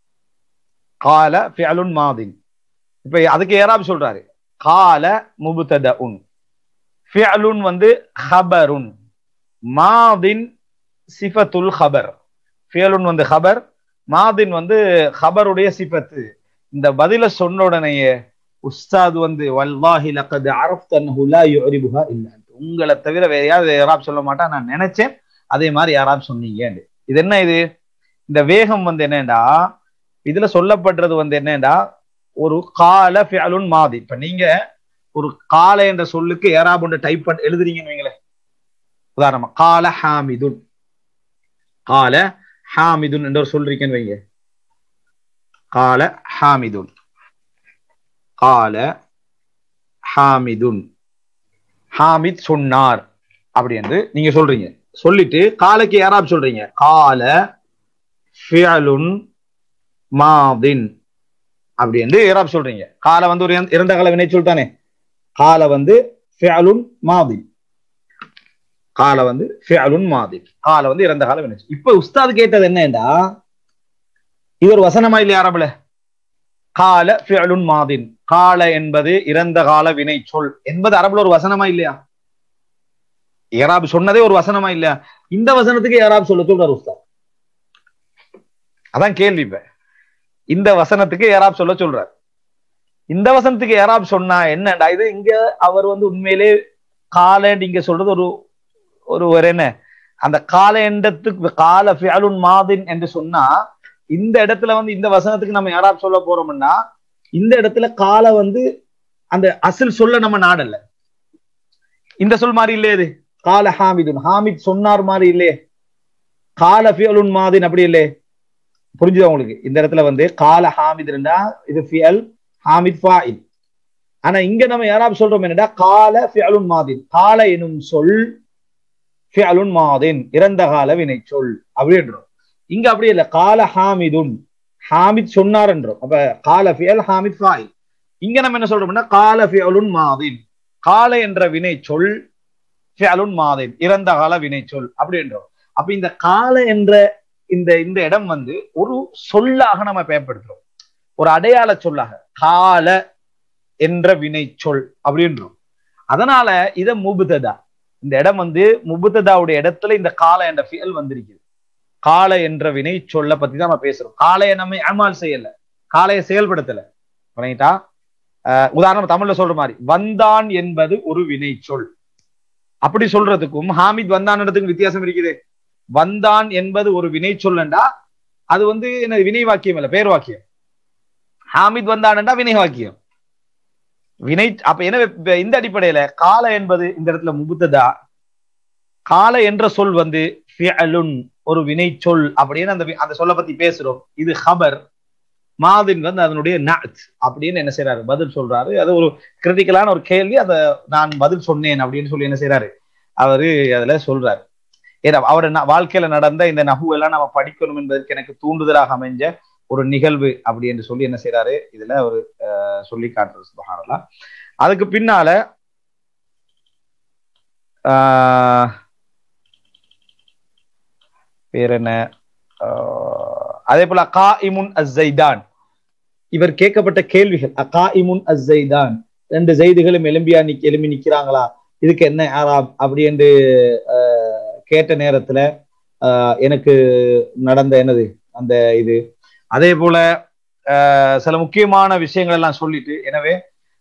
கால ஃபியலுன் மாதி இப்ப அதுக்கு ஏறாப் சொல்றாரு கால முபுத்தத உன் ஃபியலுன் வந்து ஹபருன் மாதின் சிஃபத்துல் ஹபர் ஃபியலுன் வந்து ஹபர் மாதின் வந்து ஹபருடைய சிஃபத்து இந்த பதில சொன்ன உடனேயே உஸ்தாத் வந்து வல்லாஹி லக்கது அரஃப்த அன்னஹு லா யுரிபுஹா இல்லா உங்களை தவிர வேற யாராவது யாராப் சொல்ல மாட்டா நான் நினைச்சேன் அதே மாதிரி யாராப் சொன்னீங்க இது என்ன இது இந்த வேகம் வந்து என்னடா இதுல சொல்லப்படுறது வந்து என்னடா ஒரு கால ஃபியலுன் மாதி இப்ப நீங்க ஒரு கால என்ற சொல்லுக்கு ஏராப் ஒன்று டைப் பண்ணி எழுதுறீங்கன்னு வைங்களேன் உதாரணமா கால ஹாமிதுன் கால ஹாமிதுன் என்ற ஒரு சொல்றீங்கன்னு வைங்க கால ஹாமிதுன் கால ஹாமிதுன் ஹாமித் சொன்னார் அப்படி என்று நீங்க சொல்றீங்க சொல்லிட்டு காலைக்கு யாராப் சொல்றீங்க கால ஃபியலுன் மாதின் அப்படி என்று ஏராப் சொல்றீங்க கால வந்து ஒரு இறந்த- இறந்த கால வினைச்சொல் தானே கால வந்து ஃபிஅலுன் மாதி கால வந்து ஃபிஅலுன் மாதி கால வந்து இறந்த கால வினைச்சொல் இப்ப உஸ்தாது கேட்டது என்னண்டா இது ஒரு வசனமா இல்லையா அரபுல கால ஃபிஅலுன் மாதின் கால என்பது இறந்த கால வினைச்சொல் என்பது அரபுல ஒரு வசனமா இல்லையா ஏராப் சொன்னதே ஒரு வசனமா இல்லையா இந்த வசனத்துக்கு ஏராப் சொல்ல சொல்றாரு உஸ்தாத் அதான் கேள்வி இப்ப இந்த வசனத்துக்கு ஏராப் சொல்ல சொல்றார் இந்த வசனத்துக்கு ஏராப் சொன்னா என்னடா இது இங்க அவர் வந்து உண்மையிலே கால நீங்க சொல்றது ஒரு ஒரு ஒரு என்ன அந்த கால எண்டத்துக்கு கால ஃபிஅலுன் மாதின் என்று சொன்னா இந்த இடத்துல வந்து இந்த வசனத்துக்கு நம்ம யாராப் சொல்ல போறோம்னா இந்த இடத்துல கால வந்து அந்த அசில் சொல்ல நம்ம நாடல்ல இந்த சொல் மாதிரி இல்லையே இது கால ஹாமிதுன் ஹாமித் சொன்னார் மாதிரி இல்லையே கால ஃபியலுன் மாதின் அப்படி இல்லையே புரிஞ்சுதா உங்களுக்கு இந்த இடத்துல வந்து கால ஹாமிதுன்னா இது ஃபியல் ஹாமித் ஃபாயில் ஆனா இங்க நம்ம யாராப் சொல்றோம் என்னடா கால ஃபியலுன் மாதின் கால எனும் சொல் ஃபியலுன் மாதின் இறந்த கால வினை சொல் அப்படின்றோம் இங்க அப்படி இல்ல கால ஹாமிதுன் ஹாமித் சொன்னார் என்றோம் அப்ப கால ஃபியல் ஹாமித் ஃபாயில் இங்க நம்ம என்ன சொல்றோம்னா கால ஃபியலுன் மாதின் கால என்ற வினை சொல் ஃபியலுன் மாதின் இறந்த கால வினை சொல் அப்படின்றோம் அப்ப இந்த கால என்ற இந்த இந்த இடம் வந்து ஒரு சொல்லாக நம்ம பயன்படுத்துறோம் ஒரு அடையாள சொல்லாக கால என்ற வினை சொல் அப்படின்றோம் அதனால இத முபுததா இந்த இடம் வந்து முபுததாவுடைய இடத்துல இந்த கால என்ற ஃபியல் வந்திருக்குது கால என்ற வினை சொல்ல பத்தி தான் நம்ம பேசுறோம் காலையை நம்ம அமால் செய்யல காலையை செயல்படுத்தல பண்ணிட்டா உதாரணம் தமிழ்ல சொல்ற மாதிரி வந்தான் என்பது ஒரு வினை சொல் அப்படி சொல்றதுக்கும் ஹாமித் வந்தான்றதுக்கும் வித்தியாசம் இருக்குது வந்தான் என்பது ஒரு வினை சொல்லண்டா அது வந்து என்ன வினை வாக்கியம் இல்ல பேர் வாக்கியம் ஹாமித் வந்தான்டா வினை வாக்கியம் வினை அப்ப என்ன இந்த அடிப்படையில கால என்பது இந்த இடத்துல முபுத்ததா கால என்ற சொல் வந்து ஃபிஅலுன் ஒரு வினை சொல் அப்படின்னு அந்த அந்த சொல்ல பத்தி பேசுறோம் இது ஹபர் மாதின் வந்து அதனுடைய நத் அப்படின்னு என்ன செய்யறாரு பதில் சொல்றாரு அது ஒரு கிரிட்டிக்கலான ஒரு கேள்வி அதை நான் பதில் சொன்னேன் அப்படின்னு சொல்லி என்ன செய்யறாரு அவரு அதுல சொல்றாரு ஏன்னா அவர் வாழ்க்கையில நடந்த இந்த நகு எல்லாம் நம்ம படிக்கணும் என்பதற்கு எனக்கு தூண்டுதலாக அமைஞ்ச ஒரு நிகழ்வு அப்படி என்று சொல்லி என்ன செய்யறாரு இதுல ஒரு சொல்லி காட்டுறது சுபகானலாம் அதுக்கு பின்னால பேர் என்ன அதே போல அகா இமுன் அஸ்ஸைதான் இவர் கேட்கப்பட்ட கேள்விகள் அகா இமுன் அஸ்ஸைதான் ரெண்டு செய்திகளும் எலும்பியா நிக்க எலும்பி நிக்கிறாங்களா இதுக்கு என்ன ஆறாம் அப்படி என்று கேட்ட நேரத்துல எனக்கு நடந்த என்னது அந்த இது அதே போல சில முக்கியமான விஷயங்கள் எல்லாம் சொல்லிட்டு எனவே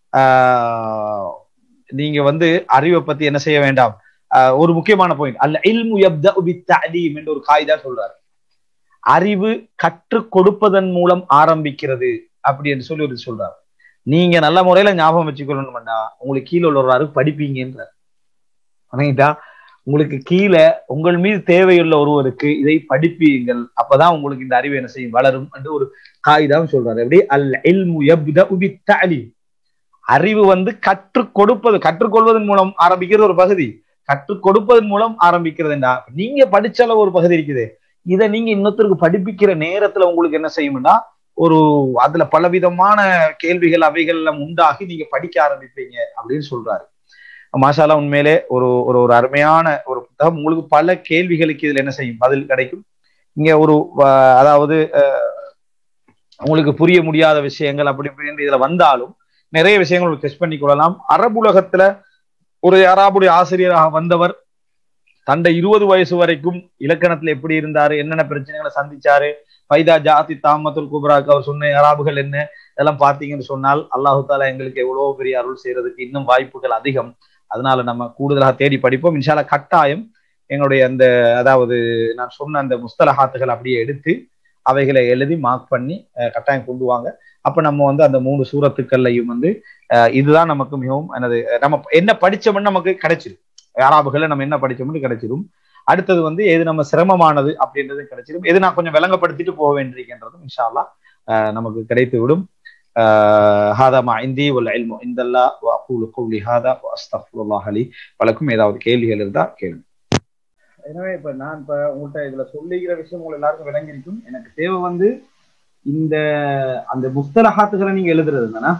நீங்க வந்து அறிவை பத்தி என்ன செய்ய வேண்டாம் ஒரு முக்கியமான பாயிண்ட் அல்ல இல்மு தலீம் என்று ஒரு காய்தா சொல்றாரு அறிவு கற்றுக் கொடுப்பதன் மூலம் ஆரம்பிக்கிறது அப்படி என்று சொல்லி ஒரு சொல்றாரு நீங்க நல்ல முறையில ஞாபகம் வச்சுக்கணும்னா உங்களுக்கு கீழே உள்ளவராரு படிப்பீங்கன்ற உங்களுக்கு கீழே உங்கள் மீது தேவையுள்ள ஒருவருக்கு இதை படிப்பீங்கள் அப்பதான் உங்களுக்கு இந்த அறிவு என்ன செய்யும் வளரும் என்று ஒரு காகிதம் சொல்றாரு எப்படி அல் அறிவு வந்து கற்றுக் கொடுப்பது கற்றுக்கொள்வதன் மூலம் ஆரம்பிக்கிறது ஒரு பகுதி கற்றுக் கொடுப்பதன் மூலம் ஆரம்பிக்கிறதுண்டா நீங்க படிச்ச அளவு ஒரு பகுதி இருக்குது இதை நீங்க இன்னொருத்தருக்கு படிப்பிக்கிற நேரத்துல உங்களுக்கு என்ன செய்யும்னா ஒரு அதுல பலவிதமான கேள்விகள் அவைகள் எல்லாம் உண்டாகி நீங்க படிக்க ஆரம்பிப்பீங்க அப்படின்னு சொல்றாரு மாஷாலா உண்மையிலே ஒரு ஒரு ஒரு அருமையான ஒரு புத்தகம் உங்களுக்கு பல கேள்விகளுக்கு இதுல என்ன செய்யும் பதில் கிடைக்கும் இங்க ஒரு அதாவது உங்களுக்கு புரிய முடியாத விஷயங்கள் அப்படி இப்படி இதுல வந்தாலும் நிறைய விஷயங்கள் டெஸ்ட் பண்ணி கொள்ளலாம் அரபுலகத்துல ஒரு அராபுடைய ஆசிரியராக வந்தவர் தண்டை இருபது வயசு வரைக்கும் இலக்கணத்துல எப்படி இருந்தாரு என்னென்ன பிரச்சனைகளை சந்திச்சாரு பைதா ஜாதி தாமத்துல் குப்ராக்கு அவர் சொன்ன அராபுகள் என்ன இதெல்லாம் பார்த்தீங்கன்னு சொன்னால் அல்லாஹு தாலா எங்களுக்கு எவ்வளவு பெரிய அருள் செய்யறதுக்கு இன்னும் வாய்ப்புகள் அதிகம் அதனால நம்ம கூடுதலாக தேடி படிப்போம் இன்ஷால கட்டாயம் எங்களுடைய அந்த அதாவது நான் சொன்ன அந்த முஸ்தலஹாத்துகள் அப்படியே எடுத்து அவைகளை எழுதி மார்க் பண்ணி கட்டாயம் கொண்டு வாங்க அப்ப நம்ம வந்து அந்த மூணு சூரத்துக்கள்லையும் வந்து இதுதான் நமக்கு மிகவும் எனது நம்ம என்ன படிச்சோம்னு நமக்கு கிடைச்சிடும் யாராபுகளை நம்ம என்ன படிச்சோம்னு கிடைச்சிடும் அடுத்தது வந்து எது நம்ம சிரமமானது அப்படின்றது கிடைச்சிடும் எது நான் கொஞ்சம் விளங்கப்படுத்திட்டு போக வேண்டியிருக்கின்றதும் இன்ஷால்லா நமக்கு கிடைத்து விடும் هذا ما عندي والعلم عند الله واقول قولي هذا واستغفر الله لي ولكم ஏதாவது கேள்விகள் இருந்தா கேள்வி எனவே இப்ப நான் இப்ப உங்கள்கிட்ட இதுல சொல்லிக்கிற விஷயம் உங்களுக்கு எல்லாருக்கும் விளங்கிருக்கும் எனக்கு தேவை வந்து இந்த அந்த முஸ்தலஹாத்துகளை நீங்க எழுதுறது தானே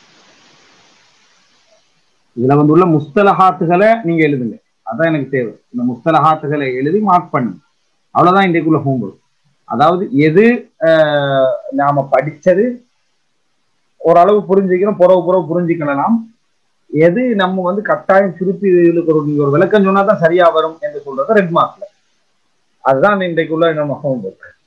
இதுல வந்து உள்ள முஸ்தலஹாத்துகளை நீங்க எழுதுங்க அதான் எனக்கு தேவை இந்த முஸ்தலஹாத்துகளை எழுதி மார்க் பண்ணுங்க அவ்வளவுதான் இன்றைக்குள்ள ஹோம்ஒர்க் அதாவது எது ஆஹ், நாம படிச்சது ஓரளவு புரிஞ்சுக்கிறோம் புறவு புறவு புரிஞ்சுக்கலாம் எது நம்ம வந்து கட்டாயம் திருப்பி இதுக்கு ஒரு நீங்க ஒரு விளக்கம் சொன்னா தான் சரியா வரும் என்று சொல்றது ரெட் மார்க்ல அதுதான் இன்றைக்குள்ள நம்ம ஹோம்ஒர்க்